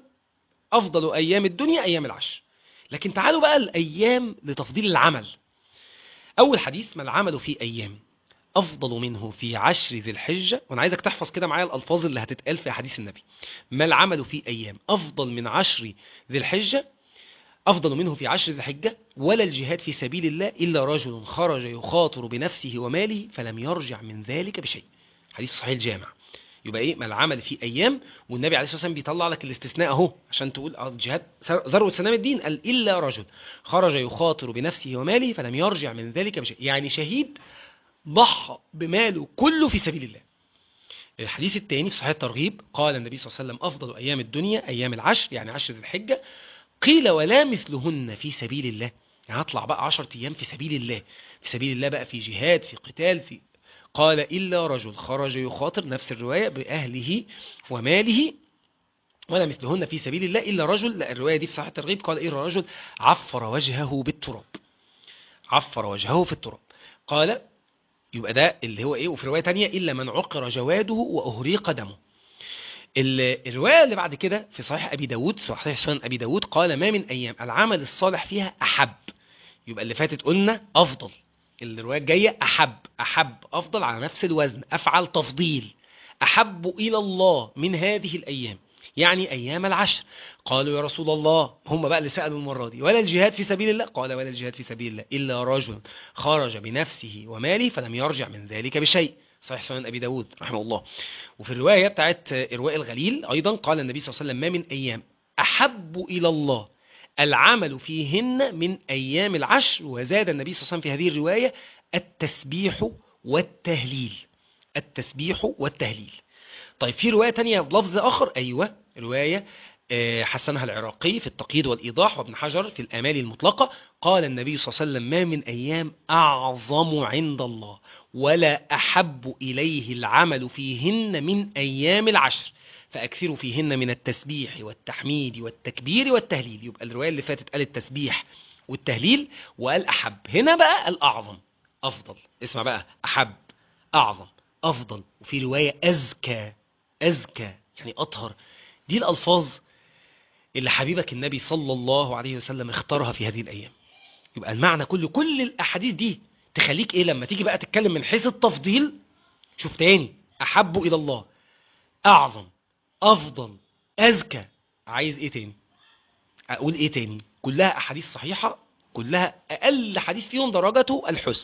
Speaker 1: أفضل أيام الدنيا أيام العشر لكن تعالوا بقى الأيام لتفضيل العمل أول حديث ما العمل في أيام أفضل منه في عشر ذي الحجة وأنا عايزك تحفظ كده معايا الألفاظ اللي هتتقال في حديث النبي ما العمل في أيام أفضل من عشر ذي الحجة أفضل منه في عشر ذي الحجة ولا الجهاد في سبيل الله إلا رجل خرج يخاطر بنفسه وماله فلم يرجع من ذلك بشيء حديث صحيح الجامع يبقى ايه ما العمل في ايام والنبي عليه الصلاه والسلام بيطلع لك الاستثناء اهو عشان تقول اه الجهاد ذروه سلام الدين قال الا رجل خرج يخاطر بنفسه وماله فلم يرجع من ذلك بشيء يعني شهيد ضحى بماله كله في سبيل الله الحديث الثاني في صحيح الترغيب قال النبي صلى الله عليه وسلم افضل ايام الدنيا ايام العشر يعني عشر ذي الحجه قيل ولا مثلهن في سبيل الله يعني هطلع بقى 10 ايام في سبيل الله في سبيل الله بقى في جهاد في قتال في قال إلا رجل خرج يخاطر نفس الرواية بأهله وماله ولا مثلهن في سبيل الله إلا رجل لا الرواية دي في صحيح الترغيب قال إلا رجل عفر وجهه بالتراب عفر وجهه في التراب قال يبقى ده اللي هو ايه وفي روايه تانية الا من عقر جواده واهريق دمه ال- الروايه اللي بعد كده في صحيح ابي داود صحيح سنن ابي داود قال ما من ايام العمل الصالح فيها احب يبقى اللي فاتت قلنا افضل الروايه الجايه احب احب افضل على نفس الوزن افعل تفضيل احب الى الله من هذه الايام يعني ايام العشر قالوا يا رسول الله هم بقى اللي سالوا المره دي ولا الجهاد في سبيل الله قال ولا الجهاد في سبيل الله الا رجل خرج بنفسه وماله فلم يرجع من ذلك بشيء صحيح سنن ابي داود رحمه الله وفي الروايه بتاعت ارواء الغليل ايضا قال النبي صلى الله عليه وسلم ما من ايام احب الى الله العمل فيهن من ايام العشر وزاد النبي صلى الله عليه وسلم في هذه الروايه التسبيح والتهليل التسبيح والتهليل طيب في روايه تانية بلفظ اخر ايوه روايه آه، حسنها العراقي في التقييد والايضاح وابن حجر في الامال المطلقه قال النبي صلى الله عليه وسلم ما من ايام اعظم عند الله ولا احب اليه العمل فيهن من ايام العشر فاكثروا فيهن من التسبيح والتحميد والتكبير والتهليل يبقى الروايه اللي فاتت قال التسبيح والتهليل وقال احب هنا بقى الاعظم افضل اسمع بقى احب اعظم افضل وفي روايه ازكى ازكى يعني اطهر دي الالفاظ اللي حبيبك النبي صلى الله عليه وسلم اختارها في هذه الايام يبقى المعنى كله كل الاحاديث دي تخليك ايه لما تيجي بقى تتكلم من حيث التفضيل شوف تاني احب الى الله اعظم افضل ازكى عايز ايه تاني اقول ايه تاني كلها احاديث صحيحه كلها اقل حديث فيهم درجته الحسن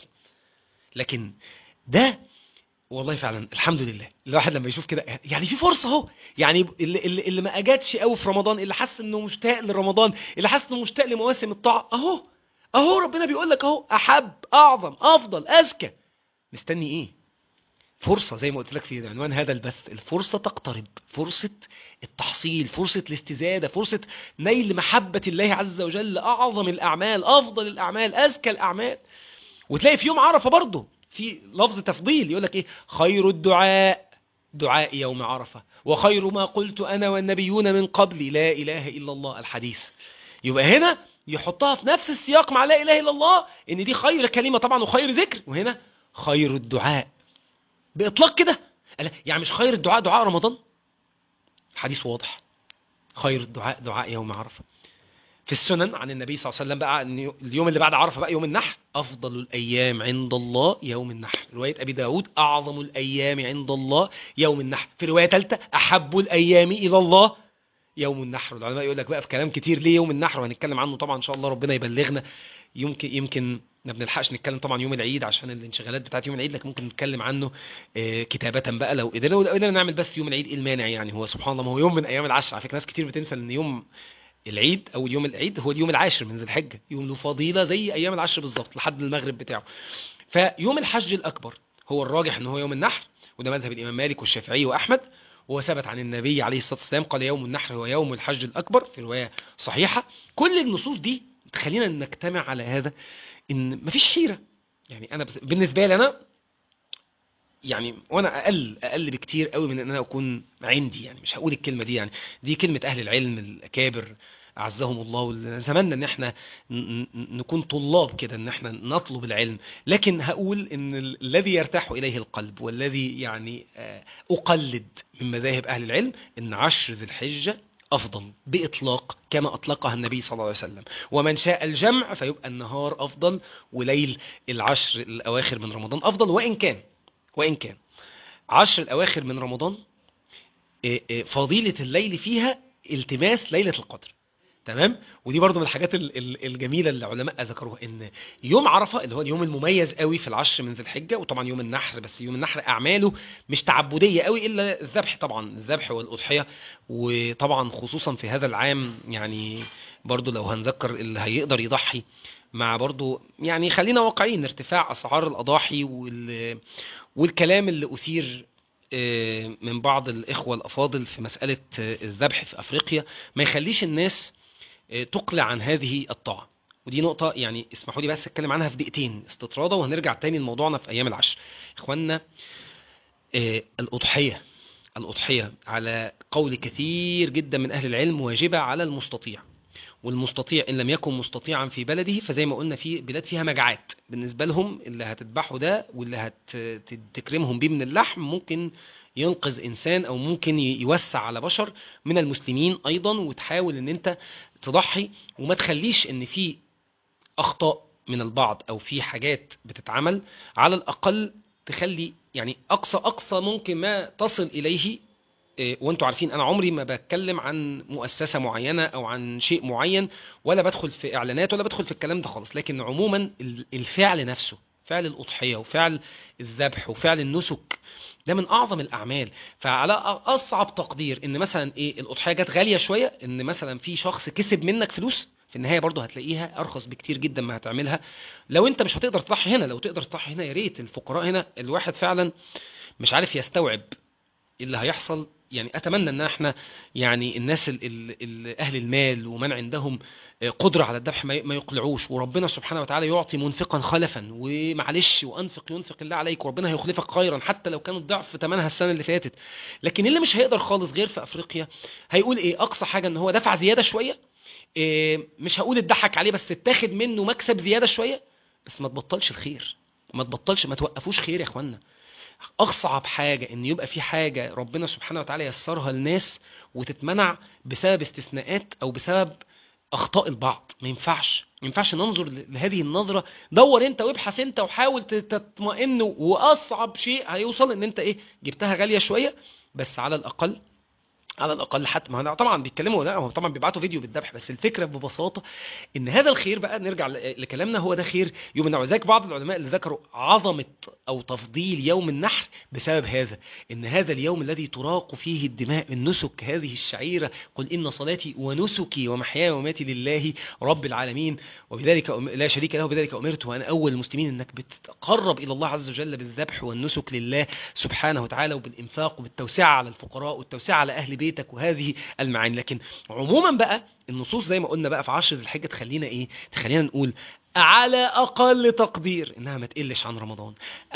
Speaker 1: لكن ده والله فعلا الحمد لله الواحد لما يشوف كده يعني في فرصه اهو يعني اللي, اللي, اللي ما اجادش قوي في رمضان اللي حس انه مشتاق لرمضان اللي حس انه مشتاق لمواسم الطاعه اهو اهو ربنا بيقول لك اهو احب اعظم افضل اذكى مستني ايه فرصه زي ما قلت لك في عنوان هذا البث الفرصه تقترب فرصه التحصيل فرصه الاستزاده فرصه نيل محبه الله عز وجل اعظم الاعمال افضل الاعمال اذكى الاعمال وتلاقي في يوم عرفه برضه في لفظ تفضيل يقول لك ايه خير الدعاء دعاء يوم عرفه وخير ما قلت انا والنبيون من قبلي لا اله الا الله الحديث يبقى هنا يحطها في نفس السياق مع لا اله الا الله ان دي خير كلمه طبعا وخير ذكر وهنا خير الدعاء باطلاق كده قال يعني مش خير الدعاء دعاء رمضان حديث واضح خير الدعاء دعاء يوم عرفه في السنن عن النبي صلى الله عليه وسلم بقى ان اليوم اللي بعد عرفه بقى يوم النحر افضل الايام عند الله يوم النحر روايه ابي داود اعظم الايام عند الله يوم النحر في روايه ثالثه احب الايام الى الله يوم النحر العلماء يقول لك بقى في كلام كتير ليه يوم النحر وهنتكلم عنه طبعا ان شاء الله ربنا يبلغنا يمكن يمكن ما بنلحقش نتكلم طبعا يوم العيد عشان الانشغالات بتاعت يوم العيد لكن ممكن نتكلم عنه آه، كتابة بقى لو قدرنا ولو قدرنا نعمل بس يوم العيد ايه المانع يعني هو سبحان الله ما هو يوم من ايام العشر على فكره ناس كتير بتنسى ان يوم العيد او يوم العيد هو اليوم العاشر من ذي الحجه يوم له فضيله زي ايام العشر بالظبط لحد المغرب بتاعه فيوم الحج الاكبر هو الراجح ان هو يوم النحر وده مذهب الامام مالك والشافعي واحمد وثبت عن النبي عليه الصلاه والسلام قال يوم النحر هو يوم الحج الاكبر في روايه صحيحه كل النصوص دي تخلينا نجتمع على هذا ان مفيش حيره يعني انا بس بالنسبه لي انا يعني وانا اقل اقل بكتير قوي من ان انا اكون عندي يعني مش هقول الكلمه دي يعني دي كلمه اهل العلم الاكابر اعزهم الله ونتمنى ان احنا ن- ن- نكون طلاب كده ان احنا نطلب العلم لكن هقول ان ال- الذي يرتاح اليه القلب والذي يعني آه، اقلد من مذاهب اهل العلم ان عشر ذي الحجه افضل باطلاق كما اطلقها النبي صلى الله عليه وسلم ومن شاء الجمع فيبقى النهار افضل وليل العشر الاواخر من رمضان افضل وان كان وإن كان عشر الأواخر من رمضان إيه إيه فضيلة الليل فيها التماس ليلة القدر تمام ودي برضو من الحاجات ال- ال- الجميلة اللي العلماء ذكروها ان يوم عرفة اللي هو اليوم المميز قوي في العشر من ذي الحجة وطبعا يوم النحر بس يوم النحر أعماله مش تعبدية قوي إلا الذبح طبعا الذبح والأضحية وطبعا خصوصا في هذا العام يعني برضو لو هنذكر اللي هيقدر يضحي مع برضو يعني خلينا واقعيين ارتفاع أسعار الأضاحي وال والكلام اللي أثير آه، من بعض الإخوة الأفاضل في مسألة آه، الذبح في أفريقيا ما يخليش الناس آه، تقلع عن هذه الطاعة ودي نقطة يعني اسمحوا لي بس اتكلم عنها في دقيقتين استطرادة وهنرجع تاني لموضوعنا في أيام العشر إخواننا آه، الأضحية الأضحية على قول كثير جدا من أهل العلم واجبة على المستطيع والمستطيع ان لم يكن مستطيعا في بلده فزي ما قلنا في بلاد فيها مجاعات بالنسبه لهم اللي هتذبحه ده واللي هتكرمهم بيه من اللحم ممكن ينقذ انسان او ممكن يوسع على بشر من المسلمين ايضا وتحاول ان انت تضحي وما تخليش ان في اخطاء من البعض او في حاجات بتتعمل على الاقل تخلي يعني اقصى اقصى ممكن ما تصل اليه إيه، وانتوا عارفين انا عمري ما بتكلم عن مؤسسه معينه او عن شيء معين ولا بدخل في اعلانات ولا بدخل في الكلام ده خالص لكن عموما الفعل نفسه فعل الاضحيه وفعل الذبح وفعل النسك ده من اعظم الاعمال فعلى اصعب تقدير ان مثلا ايه الاضحيه جت غاليه شويه ان مثلا في شخص كسب منك فلوس في النهايه برضه هتلاقيها ارخص بكتير جدا ما هتعملها لو انت مش هتقدر تضحي هنا لو تقدر تضحي هنا يا ريت الفقراء هنا الواحد فعلا مش عارف يستوعب اللي هيحصل يعني اتمنى ان احنا يعني الناس ال ال اهل المال ومن عندهم قدره على الذبح ما يقلعوش وربنا سبحانه وتعالى يعطي منفقا خلفا ومعلش وانفق ينفق الله عليك وربنا هيخلفك خيرا حتى لو كان الضعف ثمنها السنه اللي فاتت لكن اللي مش هيقدر خالص غير في افريقيا هيقول ايه اقصى حاجه ان هو دفع زياده شويه إيه مش هقول اتضحك عليه بس اتاخد منه مكسب زياده شويه بس ما تبطلش الخير ما تبطلش ما توقفوش خير يا اخوانا اصعب حاجه ان يبقى في حاجه ربنا سبحانه وتعالى يسرها للناس وتتمنع بسبب استثناءات او بسبب اخطاء البعض ما ينفعش ما ينفعش ننظر لهذه النظره دور انت وابحث انت وحاول تطمئن واصعب شيء هيوصل ان انت ايه جبتها غاليه شويه بس على الاقل على الاقل حتى ما طبعا بيتكلموا لا هو طبعا بيبعتوا فيديو بالذبح بس الفكره ببساطه ان هذا الخير بقى نرجع لكلامنا هو ده خير يوم النحر ذاك بعض العلماء اللي ذكروا عظمه او تفضيل يوم النحر بسبب هذا ان هذا اليوم الذي تراق فيه الدماء النسك هذه الشعيره قل ان صلاتي ونسكي ومحياي ومماتي لله رب العالمين وبذلك لا شريك له بذلك امرت وانا اول المسلمين انك بتقرب الى الله عز وجل بالذبح والنسك لله سبحانه وتعالى وبالانفاق وبالتوسعه على الفقراء والتوسعه على اهل بيت بيتك وهذه المعاني لكن عموما بقى النصوص زي ما قلنا بقى في عشر الحجة تخلينا ايه تخلينا نقول على اقل تقدير انها ما تقلش عن رمضان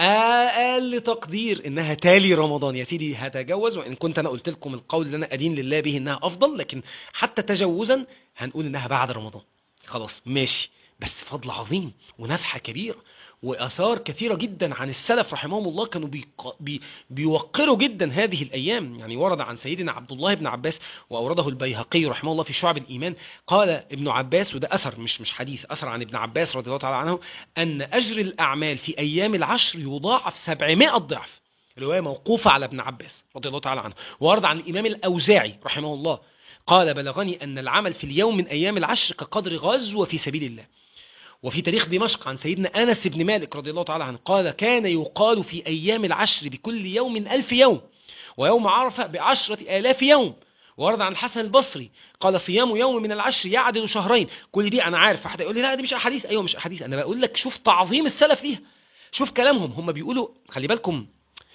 Speaker 1: اقل تقدير انها تالي رمضان يا سيدي هتجوز وان كنت انا قلت لكم القول اللي انا ادين لله به انها افضل لكن حتى تجوزا هنقول انها بعد رمضان خلاص ماشي بس فضل عظيم ونفحة كبيرة وآثار كثيرة جدا عن السلف رحمهم الله كانوا بي بيوقروا جدا هذه الأيام يعني ورد عن سيدنا عبد الله بن عباس وأورده البيهقي رحمه الله في شعب الإيمان قال ابن عباس وده أثر مش مش حديث أثر عن ابن عباس رضي الله تعالى عنه أن أجر الأعمال في أيام العشر يضاعف 700 ضعف رواية موقوفة على ابن عباس رضي الله تعالى عنه وورد عن الإمام الأوزاعي رحمه الله قال بلغني أن العمل في اليوم من أيام العشر كقدر غزوة في سبيل الله وفي تاريخ دمشق عن سيدنا أنس بن مالك رضي الله تعالى عنه قال كان يقال في أيام العشر بكل يوم ألف يوم ويوم عرفة بعشرة آلاف يوم ورد عن الحسن البصري قال صيام يوم من العشر يعدل شهرين كل دي أنا عارف حد يقول لي لا دي مش أحاديث أيوة مش أحاديث أنا بقول لك شوف تعظيم السلف ليها شوف كلامهم هم بيقولوا خلي بالكم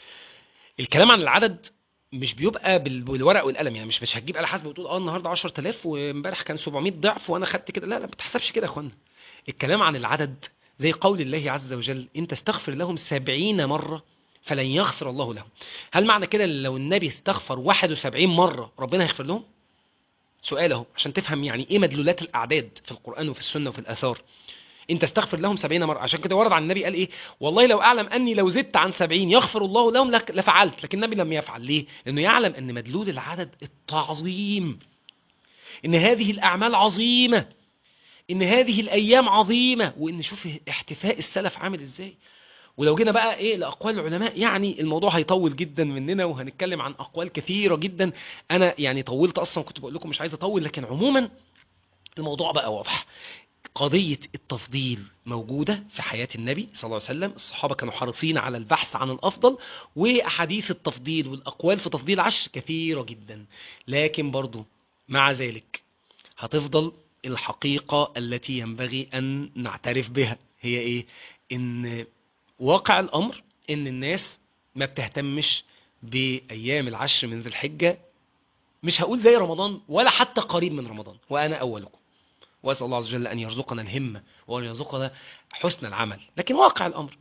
Speaker 1: الكلام عن العدد مش بيبقى بالورق والقلم يعني مش مش هتجيب على حسب وتقول اه النهارده 10000 وامبارح كان 700 ضعف وانا خدت كده لا لا ما بتحسبش كده يا اخوانا الكلام عن العدد زي قول الله عز وجل إن تستغفر لهم سبعين مرة فلن يغفر الله لهم هل معنى كده لو النبي استغفر 71 مرة ربنا هيغفر لهم سؤال اهو عشان تفهم يعني ايه مدلولات الاعداد في القرآن وفي السنة وفي الآثار انت استغفر لهم سبعين مرة عشان كده ورد عن النبي قال ايه والله لو اعلم اني لو زدت عن سبعين يغفر الله لهم لفعلت لكن النبي لم يفعل ليه لانه يعلم ان مدلول العدد التعظيم ان هذه الاعمال عظيمة ان هذه الايام عظيمه وان شوف احتفاء السلف عامل ازاي ولو جينا بقى ايه لاقوال العلماء يعني الموضوع هيطول جدا مننا وهنتكلم عن اقوال كثيره جدا انا يعني طولت اصلا كنت بقول لكم مش عايز اطول لكن عموما الموضوع بقى واضح قضية التفضيل موجودة في حياة النبي صلى الله عليه وسلم الصحابة كانوا حريصين على البحث عن الأفضل وأحاديث التفضيل والأقوال في تفضيل عشر كثيرة جدا لكن برضو مع ذلك هتفضل الحقيقة التي ينبغي أن نعترف بها هي إيه؟ إن واقع الأمر إن الناس ما بتهتمش بأيام العشر من ذي الحجة مش هقول زي رمضان ولا حتى قريب من رمضان وأنا أولكم وأسأل الله عز وجل أن يرزقنا الهمة وأن يرزقنا حسن العمل لكن واقع الأمر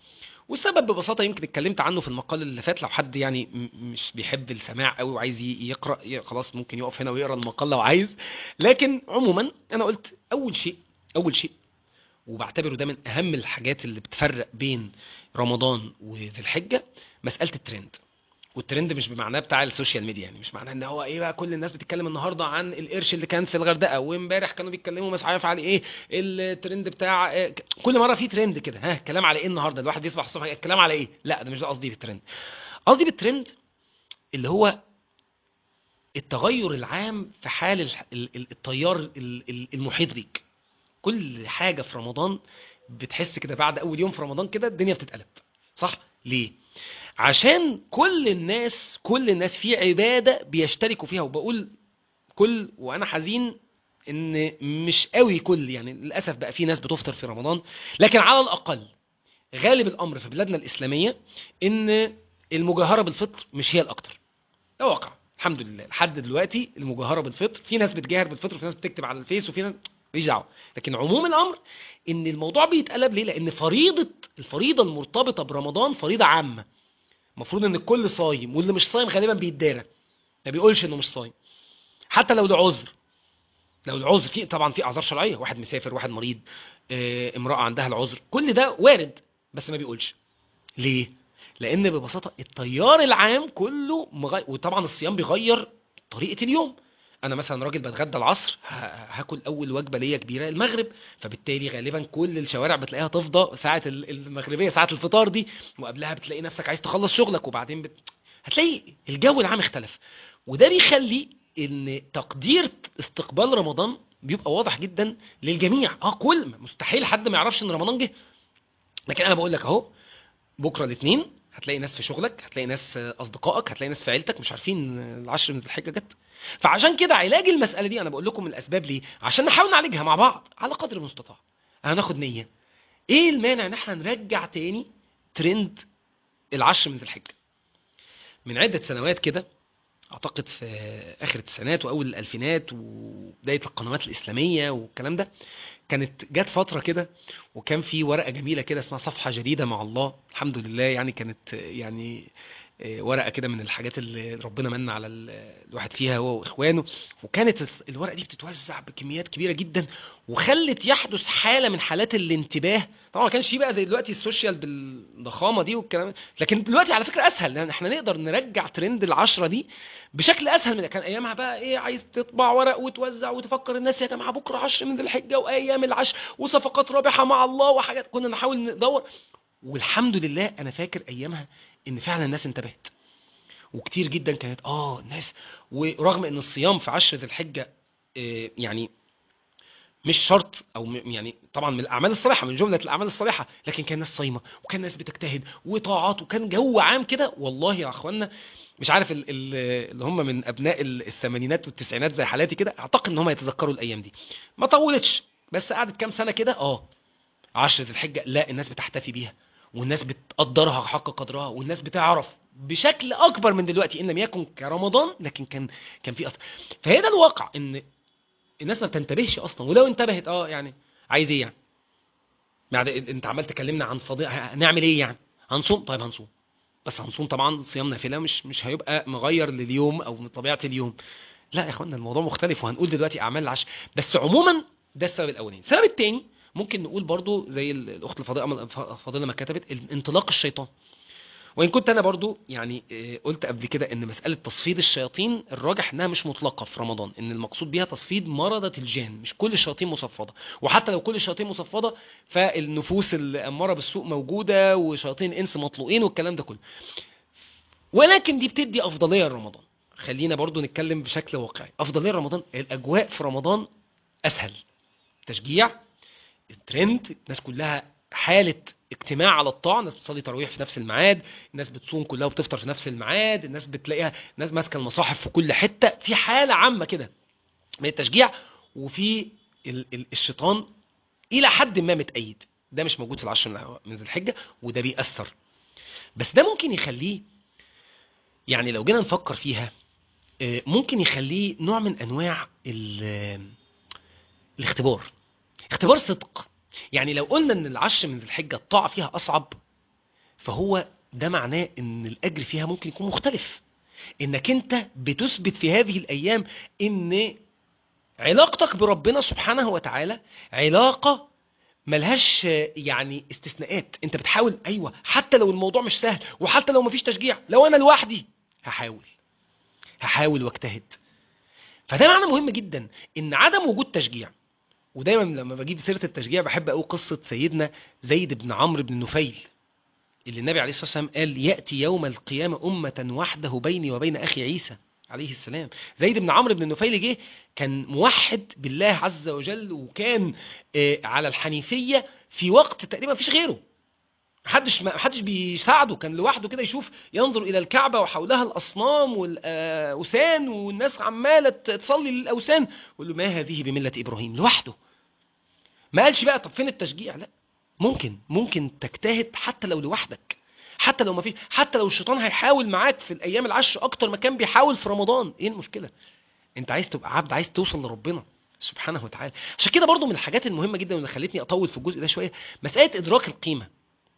Speaker 1: والسبب ببساطه يمكن اتكلمت عنه في المقال اللي فات لو حد يعني م- مش بيحب السماع قوي وعايز ي- يقرا ي- خلاص ممكن يقف هنا ويقرا المقال لو عايز لكن عموما انا قلت اول شيء اول شيء وبعتبره ده من اهم الحاجات اللي بتفرق بين رمضان وذي الحجه مساله الترند والترند مش بمعناه بتاع السوشيال ميديا يعني مش معناه ان هو ايه بقى كل الناس بتتكلم النهارده عن القرش اللي كان في الغردقه وامبارح كانوا بيتكلموا مش عارف على ايه الترند بتاع إيه ك- كل مره في ترند كده ها كلام على ايه النهارده الواحد يصبح الصبح الكلام على ايه لا ده مش ده قصدي بالترند قصدي بالترند اللي هو التغير العام في حال الح- ال- ال- التيار ال- ال- المحيط بيك كل حاجه في رمضان بتحس كده بعد اول يوم في رمضان كده الدنيا بتتقلب صح ليه عشان كل الناس كل الناس في عباده بيشتركوا فيها وبقول كل وانا حزين ان مش قوي كل يعني للاسف بقى في ناس بتفطر في رمضان لكن على الاقل غالب الامر في بلادنا الاسلاميه ان المجاهره بالفطر مش هي الاكتر ده واقع الحمد لله لحد دلوقتي المجاهره بالفطر في ناس بتجاهر بالفطر وفي ناس بتكتب على الفيس وفي ناس ماليش دعوه لكن عموم الامر ان الموضوع بيتقلب ليه لان فريضه الفريضه المرتبطه برمضان فريضه عامه المفروض ان الكل صايم واللي مش صايم غالبا بيتدارى ما بيقولش انه مش صايم حتى لو لعذر لو العذر في طبعا في اعذار شرعيه واحد مسافر واحد مريض آه، امراه عندها العذر كل ده وارد بس ما بيقولش ليه لان ببساطه التيار العام كله مغي... وطبعا الصيام بيغير طريقه اليوم انا مثلا راجل بتغدى العصر ه- هاكل اول وجبه ليا كبيره المغرب فبالتالي غالبا كل الشوارع بتلاقيها تفضى ساعه ال- المغربيه ساعه الفطار دي وقبلها بتلاقي نفسك عايز تخلص شغلك وبعدين بت... هتلاقي الجو العام اختلف وده بيخلي ان تقدير استقبال رمضان بيبقى واضح جدا للجميع اه كل مستحيل حد ما يعرفش ان رمضان جه لكن انا بقول لك اهو بكره الاثنين هتلاقي ناس في شغلك هتلاقي ناس اصدقائك هتلاقي ناس في عيلتك مش عارفين العشر من الحجه جت فعشان كده علاج المساله دي انا بقول لكم الاسباب ليه عشان نحاول نعالجها مع بعض على قدر المستطاع هناخد نيه ايه المانع ان احنا نرجع تاني ترند العشر من ذي الحجه من عده سنوات كده اعتقد في اخر التسعينات واول الالفينات وبدايه القنوات الاسلاميه والكلام ده كانت جت فتره كده وكان في ورقه جميله كده اسمها صفحه جديده مع الله الحمد لله يعني كانت يعني آه، ورقه كده من الحاجات اللي ربنا من على ال- الواحد فيها هو واخوانه وكانت الس- الورقه دي بتتوزع بكميات كبيره جدا وخلت يحدث حاله من حالات الانتباه طبعا ما كانش فيه بقى زي دلوقتي السوشيال بالضخامه دي والكلام لكن دلوقتي على فكره اسهل لان احنا نقدر نرجع ترند العشرة دي بشكل اسهل من كان ايامها بقى ايه عايز تطبع ورق وتوزع وتفكر الناس يا جماعه بكره عشر من ذي الحجه وايام العشر وصفقات رابحه مع الله وحاجات كنا نحاول ندور والحمد لله انا فاكر ايامها ان فعلا الناس انتبهت وكتير جدا كانت اه الناس ورغم ان الصيام في عشر ذي الحجه آه، يعني مش شرط او م- يعني طبعا من الاعمال الصالحه من جمله الاعمال الصالحه لكن كان الناس صايمه وكان الناس بتجتهد وطاعات وكان جو عام كده والله يا اخوانا مش عارف ال- ال- اللي هم من ابناء ال- الثمانينات والتسعينات زي حالاتي كده اعتقد ان هم يتذكروا الايام دي ما طولتش بس قعدت كام سنه كده اه عشرة الحجة لا الناس بتحتفي بيها والناس بتقدرها حق قدرها والناس بتعرف بشكل اكبر من دلوقتي ان لم يكن كرمضان لكن كان كان في اثر فهي ده الواقع ان الناس ما بتنتبهش اصلا ولو انتبهت اه يعني عايز ايه يعني يعني انت عمال تكلمنا عن فضيحه هنعمل ايه يعني هنصوم طيب هنصوم بس هنصوم طبعا صيام نافله مش مش هيبقى مغير لليوم او من طبيعه اليوم لا يا اخوانا الموضوع مختلف وهنقول دلوقتي اعمال العشر بس عموما ده السبب الاولاني السبب الثاني ممكن نقول برضو زي ال- الاخت الفاضله فاضله ما كتبت ال- انطلاق الشيطان وان كنت انا برضو يعني آه، قلت قبل كده ان مساله تصفيد الشياطين الراجح انها مش مطلقه في رمضان ان المقصود بيها تصفيد مرضه الجان مش كل الشياطين مصفده وحتى لو كل الشياطين مصفده فالنفوس الاماره بالسوء موجوده وشياطين الانس مطلوقين والكلام ده كله ولكن دي بتدي افضليه لرمضان خلينا برضو نتكلم بشكل واقعي افضليه لرمضان الاجواء في رمضان اسهل تشجيع الترند الناس كلها حاله اجتماع على الطاعه الناس بتصلي تراويح في نفس الميعاد الناس بتصوم كلها وبتفطر في نفس الميعاد الناس بتلاقيها ناس ماسكه المصاحف في كل حته في حاله عامه كده من التشجيع وفي ال- ال- الشيطان الى حد ما متأيد ده مش موجود في العشر من ذي الحجه وده بيأثر بس ده ممكن يخليه يعني لو جينا نفكر فيها آه، ممكن يخليه نوع من انواع ال- الاختبار اختبار صدق يعني لو قلنا ان العشر من ذي الحجه الطاعه فيها اصعب فهو ده معناه ان الاجر فيها ممكن يكون مختلف انك انت بتثبت في هذه الايام ان علاقتك بربنا سبحانه وتعالى علاقة ملهاش يعني استثناءات انت بتحاول ايوه حتى لو الموضوع مش سهل وحتى لو مفيش تشجيع لو انا لوحدي هحاول هحاول واجتهد فده معنى مهم جدا ان عدم وجود تشجيع ودايما لما بجيب سيره التشجيع بحب اقول قصه سيدنا زيد بن عمرو بن نفيل اللي النبي عليه الصلاه والسلام قال ياتي يوم القيامه امه وحده بيني وبين اخي عيسى عليه السلام زيد بن عمرو بن النفيل جه كان موحد بالله عز وجل وكان آه، على الحنيفيه في وقت تقريبا مفيش غيره محدش محدش بيساعده كان لوحده كده يشوف ينظر الى الكعبه وحولها الاصنام والاوثان والناس عماله تصلي للاوثان يقول له ما هذه بمله ابراهيم لوحده ما قالش بقى طب فين التشجيع لا ممكن ممكن تجتهد حتى لو لوحدك حتى لو ما في حتى لو الشيطان هيحاول معاك في الايام العشر اكتر ما كان بيحاول في رمضان ايه المشكله انت عايز تبقى عبد عايز توصل لربنا سبحانه وتعالى عشان كده برضو من الحاجات المهمه جدا واللي خلتني اطول في الجزء ده شويه مساله ادراك القيمه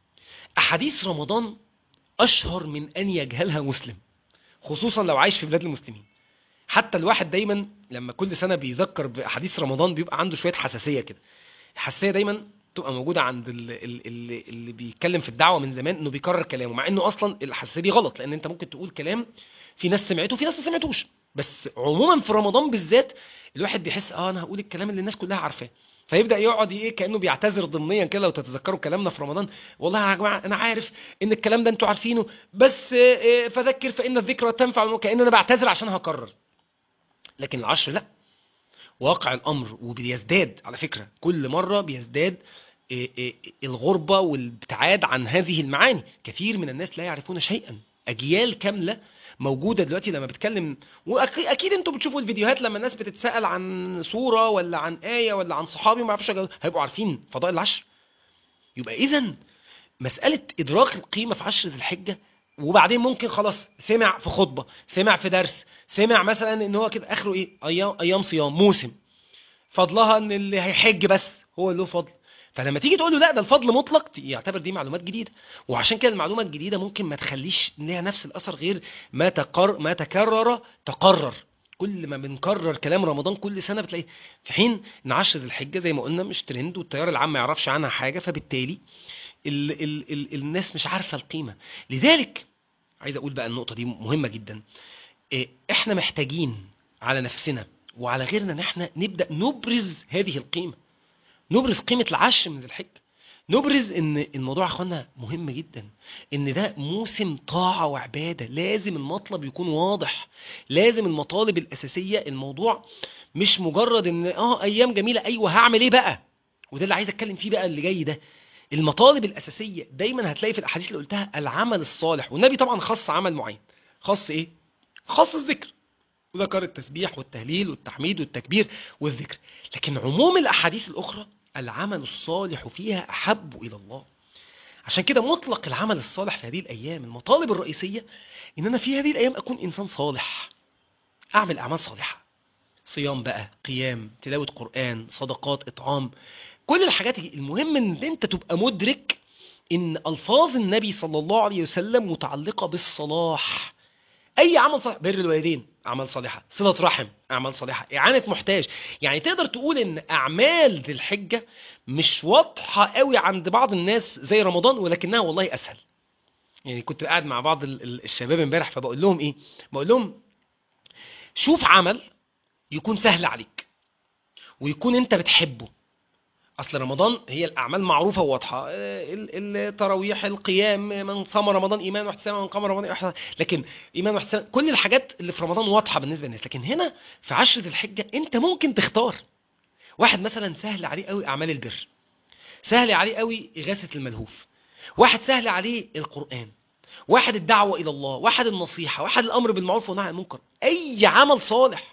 Speaker 1: احاديث رمضان اشهر من ان يجهلها مسلم خصوصا لو عايش في بلاد المسلمين حتى الواحد دايما لما كل سنه بيذكر باحاديث رمضان بيبقى عنده شويه حساسيه كده الحساسيه دايما تبقى موجوده عند اللي, اللي, اللي بيتكلم في الدعوه من زمان انه بيكرر كلامه مع انه اصلا الحساسيه دي غلط لان انت ممكن تقول كلام في ناس سمعته وفي ناس ما سمعتوش بس عموما في رمضان بالذات الواحد بيحس اه انا هقول الكلام اللي الناس كلها عارفاه فيبدا يقعد ايه كانه بيعتذر ضمنيا كده لو تتذكروا كلامنا في رمضان والله يا جماعه انا عارف ان الكلام ده انتوا عارفينه بس آه، آه، فذكر فان الذكرى تنفع كان انا بعتذر عشان هكرر لكن العشر لا واقع الامر وبيزداد على فكره كل مره بيزداد آه، آه، الغربه والابتعاد عن هذه المعاني كثير من الناس لا يعرفون شيئا اجيال كامله موجوده دلوقتي لما بتكلم واكيد انتوا بتشوفوا الفيديوهات لما الناس بتتسال عن سوره ولا عن ايه ولا عن صحابي ما يعرفوش يجاوبوا، هيبقوا عارفين فضائل العشر يبقى اذا مساله ادراك القيمه في عشر ذي الحجه وبعدين ممكن خلاص سمع في خطبه سمع في درس سمع مثلا ان هو كده اخره ايه ايام ايام صيام موسم فضلها ان اللي هيحج بس هو اللي له فضل فلما تيجي تقول له لا ده الفضل مطلق يعتبر دي معلومات جديده وعشان كده المعلومه الجديده ممكن ما تخليش ليها نفس الاثر غير ما تقر ما تكرر تقرر كل ما بنكرر كلام رمضان كل سنه بتلاقي في حين ان عشر ذي الحجه زي ما قلنا مش ترند والتيار العام ما يعرفش عنها حاجه فبالتالي ال ال ال الناس مش عارفه القيمه لذلك عايز اقول بقى النقطه دي مهمه جدا إيه، احنا محتاجين على نفسنا وعلى غيرنا ان احنا نبدا نبرز هذه القيمه نبرز قيمه العشر من ذي الحجه نبرز ان الموضوع يا اخوانا مهم جدا ان ده موسم طاعه وعباده لازم المطلب يكون واضح لازم المطالب الاساسيه الموضوع مش مجرد ان اه ايام جميله ايوه هعمل ايه بقى وده اللي عايز اتكلم فيه بقى اللي جاي ده المطالب الاساسيه دايما هتلاقي في الاحاديث اللي قلتها العمل الصالح والنبي طبعا خص عمل معين خص ايه خاص الذكر وذكر التسبيح والتهليل والتحميد والتكبير والذكر لكن عموم الاحاديث الاخرى العمل الصالح فيها احب الى الله عشان كده مطلق العمل الصالح في هذه الايام المطالب الرئيسيه ان انا في هذه الايام اكون انسان صالح اعمل اعمال صالحه صيام بقى قيام تلاوه قران صدقات اطعام كل الحاجات دي المهم ان انت تبقى مدرك ان الفاظ النبي صلى الله عليه وسلم متعلقه بالصلاح اي عمل صالح بر الوالدين اعمال صالحه صله رحم اعمال صالحه اعانه محتاج يعني تقدر تقول ان اعمال ذي الحجه مش واضحه قوي عند بعض الناس زي رمضان ولكنها والله اسهل يعني كنت قاعد مع بعض ال- ال- الشباب امبارح فبقول لهم ايه بقول لهم شوف عمل يكون سهل عليك ويكون انت بتحبه اصل رمضان هي الاعمال معروفه وواضحه آه، ال- التراويح القيام من صام رمضان ايمان واحتسابا من قام رمضان إحسان. لكن ايمان واحتساب كل الحاجات اللي في رمضان واضحه بالنسبه للناس لكن هنا في عشر ذي الحجه انت ممكن تختار واحد مثلا سهل عليه قوي اعمال البر سهل عليه قوي اغاثه الملهوف واحد سهل عليه القران واحد الدعوه الى الله واحد النصيحه واحد الامر بالمعروف والنهي عن المنكر اي عمل صالح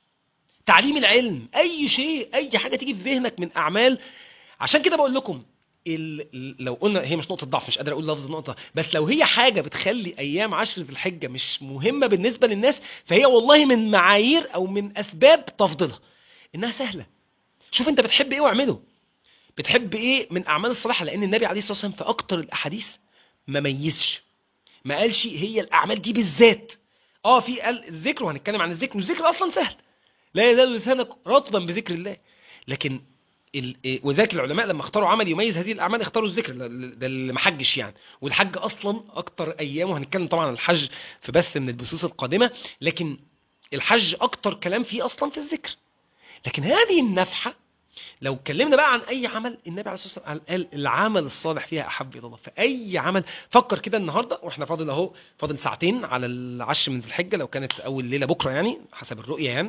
Speaker 1: تعليم العلم اي شيء اي حاجه تيجي في ذهنك من اعمال عشان كده بقول لكم ال... ال- لو قلنا هي مش نقطه ضعف مش قادر اقول لفظ النقطه بس لو هي حاجه بتخلي ايام عشر ذي الحجه مش مهمه بالنسبه للناس فهي والله من معايير او من اسباب تفضيلها انها سهله شوف انت بتحب ايه واعمله بتحب ايه من اعمال الصالحه لان النبي عليه الصلاه والسلام في اكتر الاحاديث ما ميزش ما قالش هي الاعمال دي بالذات اه في قال الذكر وهنتكلم عن الذكر والذكر اصلا سهل لا يزال لسانك رطبا بذكر الله لكن ال- إيه، وذاك العلماء لما اختاروا عمل يميز هذه الاعمال اختاروا الذكر ده ده اللي ما حجش يعني والحج اصلا اكتر ايام وهنتكلم طبعا عن الحج في بث من البثوث القادمه لكن الحج اكتر كلام فيه اصلا في الذكر لكن هذه النفحه لو اتكلمنا بقى عن اي عمل النبي عليه الصلاه والسلام قال العمل الصالح فيها احب الى الله فاي عمل فكر كده النهارده واحنا فاضل اهو فاضل ساعتين على العشر من ذي الحجه لو كانت اول ليله بكره يعني حسب الرؤيه يعني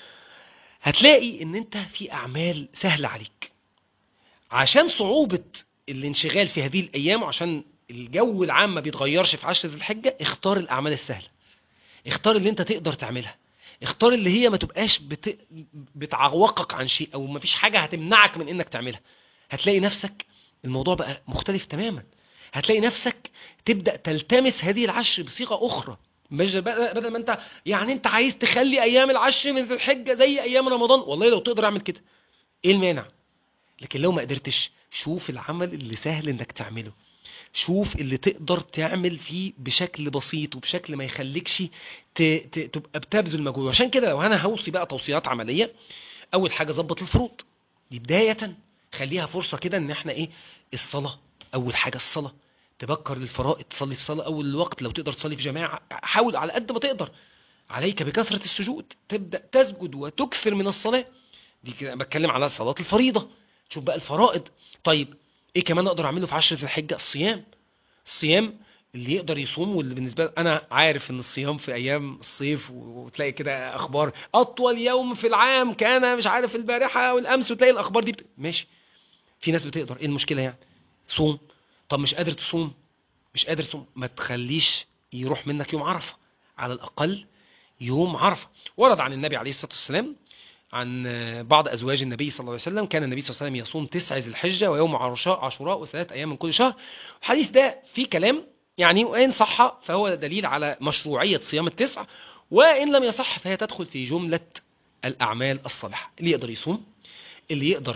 Speaker 1: هتلاقي ان انت في اعمال سهله عليك عشان صعوبه الانشغال في هذه الايام وعشان الجو العام ما بيتغيرش في عشر ذي الحجه اختار الاعمال السهله اختار اللي انت تقدر تعملها اختار اللي هي ما تبقاش بت... بتعوقك عن شيء او ما فيش حاجه هتمنعك من انك تعملها هتلاقي نفسك الموضوع بقى مختلف تماما هتلاقي نفسك تبدا تلتمس هذه العشر بصيغه اخرى مش بقى- بدل ما انت يعني انت عايز تخلي ايام العشر من ذي الحجه زي ايام رمضان والله لو تقدر اعمل كده ايه المانع لكن لو ما قدرتش شوف العمل اللي سهل انك تعمله شوف اللي تقدر تعمل فيه بشكل بسيط وبشكل ما يخليكش ت... ت... تبقى بتبذل مجهود عشان كده لو انا هوصي بقى توصيات عمليه اول حاجه ظبط الفروض دي بدايه خليها فرصه كده ان احنا ايه الصلاه اول حاجه الصلاه تبكر للفرائض تصلي في صلاه اول الوقت لو تقدر تصلي في جماعه حاول على قد ما تقدر عليك بكثره السجود تبدا تسجد وتكثر من الصلاه دي كده بتكلم على صلاه الفريضه شوف بقى الفرائض طيب ايه كمان اقدر اعمله في عشرة الحجه الصيام الصيام اللي يقدر يصوم واللي بالنسبه له انا عارف ان الصيام في ايام الصيف وتلاقي كده اخبار اطول يوم في العام كان مش عارف البارحه والامس وتلاقي الاخبار دي بت... ماشي في ناس بتقدر ايه المشكله يعني صوم طب مش قادر تصوم مش قادر تصوم ما تخليش يروح منك يوم عرفه على الاقل يوم عرفه ورد عن النبي عليه الصلاه والسلام عن بعض ازواج النبي صلى الله عليه وسلم كان النبي صلى الله عليه وسلم يصوم تسع ذي الحجه ويوم عاشوراء عاشوراء وثلاث ايام من كل شهر الحديث ده فيه كلام يعني وان صح فهو دليل على مشروعيه صيام التسع وان لم يصح فهي تدخل في جمله الاعمال الصالحه اللي يقدر يصوم اللي يقدر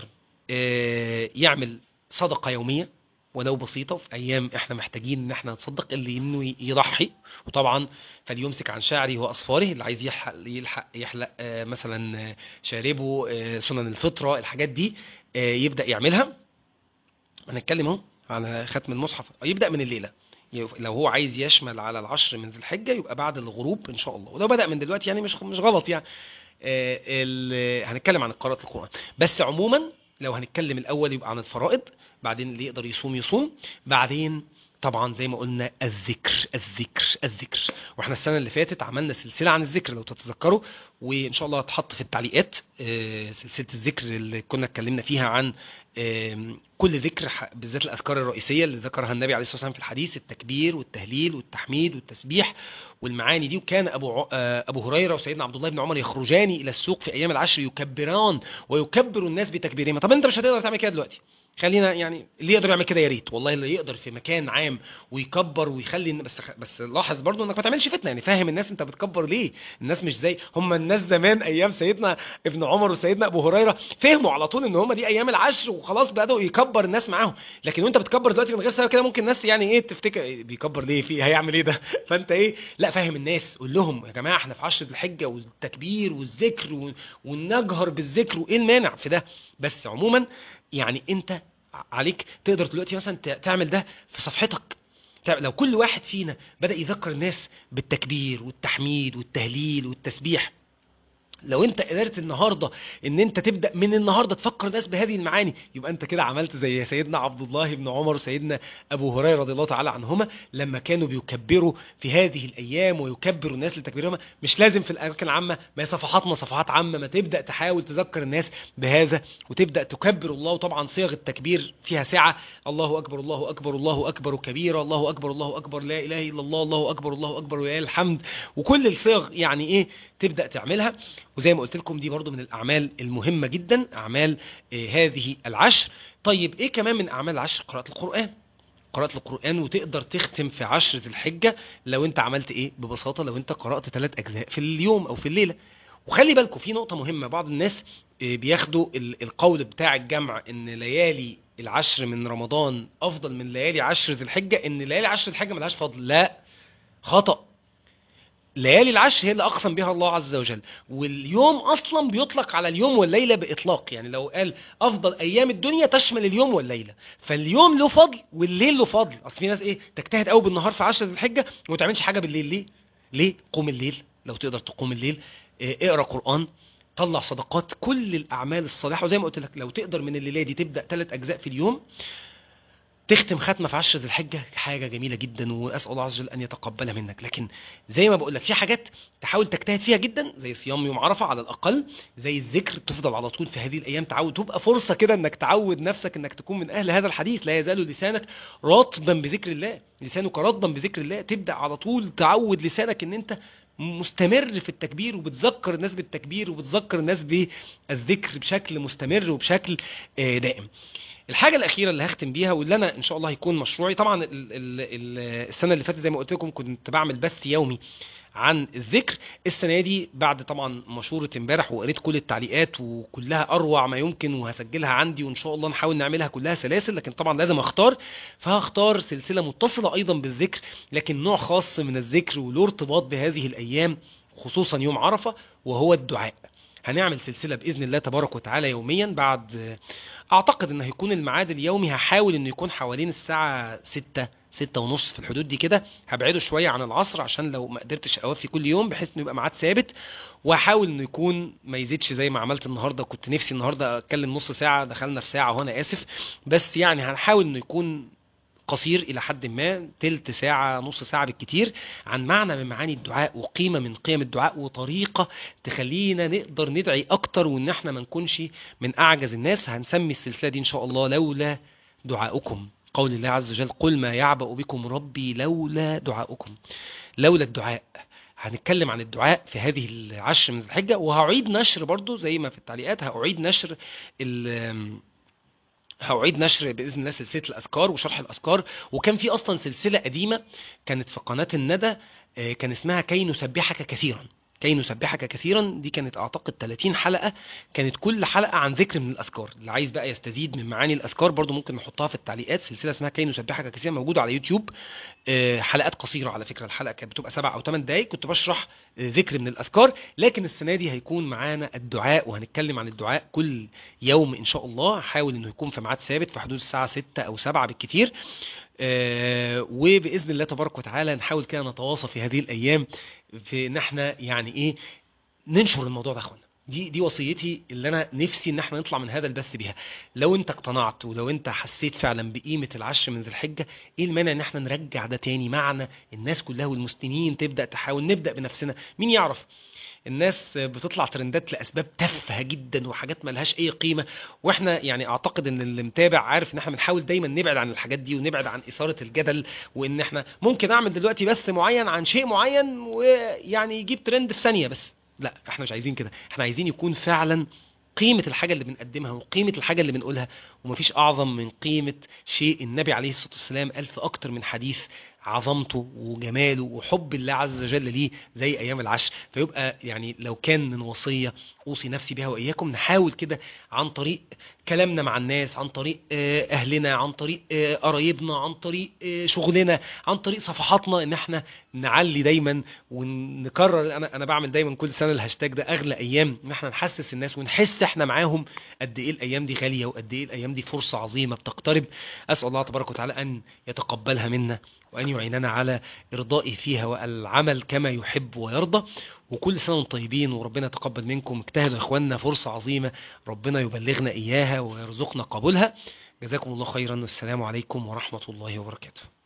Speaker 1: آه، يعمل صدقه يوميه ولو بسيطة في أيام إحنا محتاجين إن إحنا نتصدق اللي ينوي يضحي وطبعا فليمسك عن شعره وأصفاره اللي عايز يلحق يلحق يحلق آه، مثلا آه، شاربه آه، سنن الفطرة الحاجات دي آه، يبدأ يعملها هنتكلم اهو على ختم المصحف يبدأ من الليلة يف- لو هو عايز يشمل على العشر من ذي الحجة يبقى بعد الغروب إن شاء الله ولو بدأ من دلوقتي يعني مش مش غلط يعني آه، ال- هنتكلم عن قراءة القرآن بس عموما لو هنتكلم الأول يبقى عن الفرائض بعدين اللي يقدر يصوم يصوم بعدين طبعا زي ما قلنا الذكر الذكر الذكر واحنا السنه اللي فاتت عملنا سلسله عن الذكر لو تتذكروا وان شاء الله هتحط في التعليقات آه، سلسله الذكر اللي كنا اتكلمنا فيها عن آم، كل ذكر ح- بالذات الاذكار الرئيسيه اللي ذكرها النبي عليه الصلاه والسلام في الحديث التكبير والتهليل والتحميد والتسبيح والمعاني دي وكان ابو ع- آه، ابو هريره وسيدنا عبد الله بن عمر يخرجان الى السوق في ايام العشر يكبران ويكبر الناس بتكبيرهما طب انت مش هتقدر تعمل كده دلوقتي خلينا يعني اللي يقدر يعمل كده يا ريت والله اللي يقدر في مكان عام ويكبر ويخلي الن- بس بس لاحظ برضو انك ما تعملش فتنه يعني فاهم الناس انت بتكبر ليه الناس مش زي هم الناس زمان ايام سيدنا ابن عمر وسيدنا ابو هريره فهموا على طول ان هم دي ايام العشر وخلاص بداوا يكبر الناس معاهم لكن وانت بتكبر دلوقتي من غير سبب كده ممكن الناس يعني ايه تفتكر إيه بيكبر ليه في هيعمل ايه ده فانت ايه لا فاهم الناس قول لهم يا جماعه احنا في عشر الحجه والتكبير والذكر و- ونجهر بالذكر وايه المانع في ده بس عموما يعني انت عليك تقدر دلوقتي مثلا ت- تعمل ده في صفحتك تع- لو كل واحد فينا بدأ يذكر الناس بالتكبير والتحميد والتهليل والتسبيح لو انت قدرت النهارده ان انت تبدا من النهارده تفكر الناس بهذه المعاني يبقى انت كده عملت زي سيدنا عبد الله بن عمر وسيدنا ابو هريره رضي الله تعالى عنهما لما كانوا بيكبروا في هذه الايام ويكبروا الناس لتكبيرهم مش لازم في الاماكن العامه ما هي صفحاتنا صفحات عامه ما تبدا تحاول تذكر الناس بهذا وتبدا تكبر الله وطبعا صيغ التكبير فيها سعه الله اكبر الله اكبر الله اكبر كبيرا الله اكبر الله اكبر لا اله الا الله الله اكبر الله اكبر ولله الحمد وكل الصيغ يعني ايه تبدا تعملها وزي ما قلت لكم دي برضو من الاعمال المهمه جدا اعمال آه، هذه العشر طيب ايه كمان من اعمال العشر قراءه القران قراءة القرآن وتقدر تختم في عشر ذي الحجة لو انت عملت ايه ببساطة لو انت قرأت ثلاث اجزاء في اليوم او في الليلة وخلي بالكم في نقطة مهمة بعض الناس آه، بياخدوا ال- القول بتاع الجمع ان ليالي العشر من رمضان افضل من ليالي عشر ذي الحجة ان ليالي عشر ذي الحجة ملهاش فضل لا خطأ ليالي العشر هي اللي اقسم بها الله عز وجل واليوم اصلا بيطلق على اليوم والليله باطلاق يعني لو قال افضل ايام الدنيا تشمل اليوم والليله فاليوم له فضل والليل له فضل اصل في ناس ايه تجتهد قوي بالنهار في عشر ذي الحجه وما تعملش حاجه بالليل ليه ليه قوم الليل لو تقدر تقوم الليل إيه، اقرا قران طلع صدقات كل الاعمال الصالحه وزي ما قلت لك لو تقدر من الليله دي تبدا ثلاث اجزاء في اليوم تختم ختمه في عشر ذي الحجه حاجه جميله جدا واسال الله عز وجل ان يتقبلها منك لكن زي ما بقول لك في حاجات تحاول تجتهد فيها جدا زي صيام يوم عرفه على الاقل زي الذكر تفضل على طول في هذه الايام تعود تبقى فرصه كده انك تعود نفسك انك تكون من اهل هذا الحديث لا يزال لسانك رطبا بذكر الله لسانك رطبا بذكر الله تبدا على طول تعود لسانك ان انت مستمر في التكبير وبتذكر الناس بالتكبير وبتذكر الناس بالذكر بشكل مستمر وبشكل آه، دائم الحاجه الاخيره اللي هختم بيها واللي انا ان شاء الله هيكون مشروعي طبعا ال- ال- ال- السنه اللي فاتت زي ما قلت لكم كنت بعمل بث يومي عن الذكر السنه دي بعد طبعا مشوره امبارح وقريت كل التعليقات وكلها اروع ما يمكن وهسجلها عندي وان شاء الله نحاول نعملها كلها سلاسل لكن طبعا لازم اختار فهختار سلسله متصله ايضا بالذكر لكن نوع خاص من الذكر وله ارتباط بهذه الايام خصوصا يوم عرفه وهو الدعاء هنعمل سلسله باذن الله تبارك وتعالى يوميا بعد اعتقد ان هيكون الميعاد اليومي هحاول انه يكون حوالين الساعه 6 ستة ونص في الحدود دي كده هبعده شويه عن العصر عشان لو ما قدرتش اوفي كل يوم بحيث انه يبقى ميعاد ثابت وهحاول انه يكون ما يزيدش زي ما عملت النهارده كنت نفسي النهارده اتكلم نص ساعه دخلنا في ساعه وانا اسف بس يعني هنحاول انه يكون قصير الى حد ما تلت ساعه نص ساعه بالكتير عن معنى من معاني الدعاء وقيمه من قيم الدعاء وطريقه تخلينا نقدر ندعي اكتر وان احنا ما نكونش من اعجز الناس هنسمي السلسله دي ان شاء الله لولا دعاؤكم قول الله عز وجل قل ما يعبأ بكم ربي لولا دعاؤكم لولا الدعاء هنتكلم عن الدعاء في هذه العشر من الحجة وهعيد نشر برضو زي ما في التعليقات هأعيد نشر ال هأعيد نشر بإذن الله سلسلة الأذكار وشرح الأذكار وكان في أصلا سلسلة قديمة كانت في قناة الندى آه، كان اسمها كي نسبحك كثيرا كي نسبحك كثيرا دي كانت اعتقد 30 حلقه كانت كل حلقه عن ذكر من الاذكار اللي عايز بقى يستزيد من معاني الاذكار برضو ممكن نحطها في التعليقات سلسله اسمها كي نسبحك كثيرا موجوده على يوتيوب آه، حلقات قصيره على فكره الحلقه كانت بتبقى سبع او ثمان دقائق كنت بشرح آه، ذكر من الاذكار لكن السنه دي هيكون معانا الدعاء وهنتكلم عن الدعاء كل يوم ان شاء الله هحاول انه يكون في ميعاد ثابت في حدود الساعه 6 او 7 بالكثير آه، وباذن الله تبارك وتعالى نحاول كده نتواصى في هذه الايام في ان احنا يعني ايه ننشر الموضوع ده يا اخوانا دي دي وصيتي اللي انا نفسي ان احنا نطلع من هذا البث بيها لو انت اقتنعت ولو انت حسيت فعلا بقيمه العشر من ذي الحجه ايه المانع ان احنا نرجع ده تاني معنا الناس كلها والمسلمين تبدا تحاول نبدا بنفسنا مين يعرف الناس بتطلع ترندات لاسباب تافهه جدا وحاجات ملهاش اي قيمه واحنا يعني اعتقد ان اللي متابع عارف ان احنا بنحاول دايما نبعد عن الحاجات دي ونبعد عن اثاره الجدل وان احنا ممكن اعمل دلوقتي بث معين عن شيء معين ويعني يجيب ترند في ثانيه بس لا احنا مش عايزين كده احنا عايزين يكون فعلا قيمة الحاجة اللي بنقدمها وقيمة الحاجة اللي بنقولها ومفيش أعظم من قيمة شيء النبي عليه الصلاة والسلام قال في أكتر من حديث عظمته وجماله وحب الله عز وجل ليه زي أيام العشر فيبقى يعني لو كان من وصية أوصي نفسي بها وإياكم نحاول كده عن طريق كلامنا مع الناس عن طريق آه، أهلنا عن طريق آه، قرايبنا عن طريق آه، شغلنا عن طريق صفحاتنا إن احنا نعلي دايما ونكرر انا انا بعمل دايما كل سنه الهاشتاج ده اغلى ايام ان احنا نحسس الناس ونحس احنا معاهم قد ايه الايام دي غاليه وقد ايه الايام دي فرصه عظيمه بتقترب اسال الله تبارك وتعالى ان يتقبلها منا وان يعيننا على ارضائه فيها والعمل كما يحب ويرضى وكل سنه وانتم طيبين وربنا يتقبل منكم اجتهدوا يا اخواننا فرصه عظيمه ربنا يبلغنا اياها ويرزقنا قبولها جزاكم الله خيرا والسلام عليكم ورحمه الله وبركاته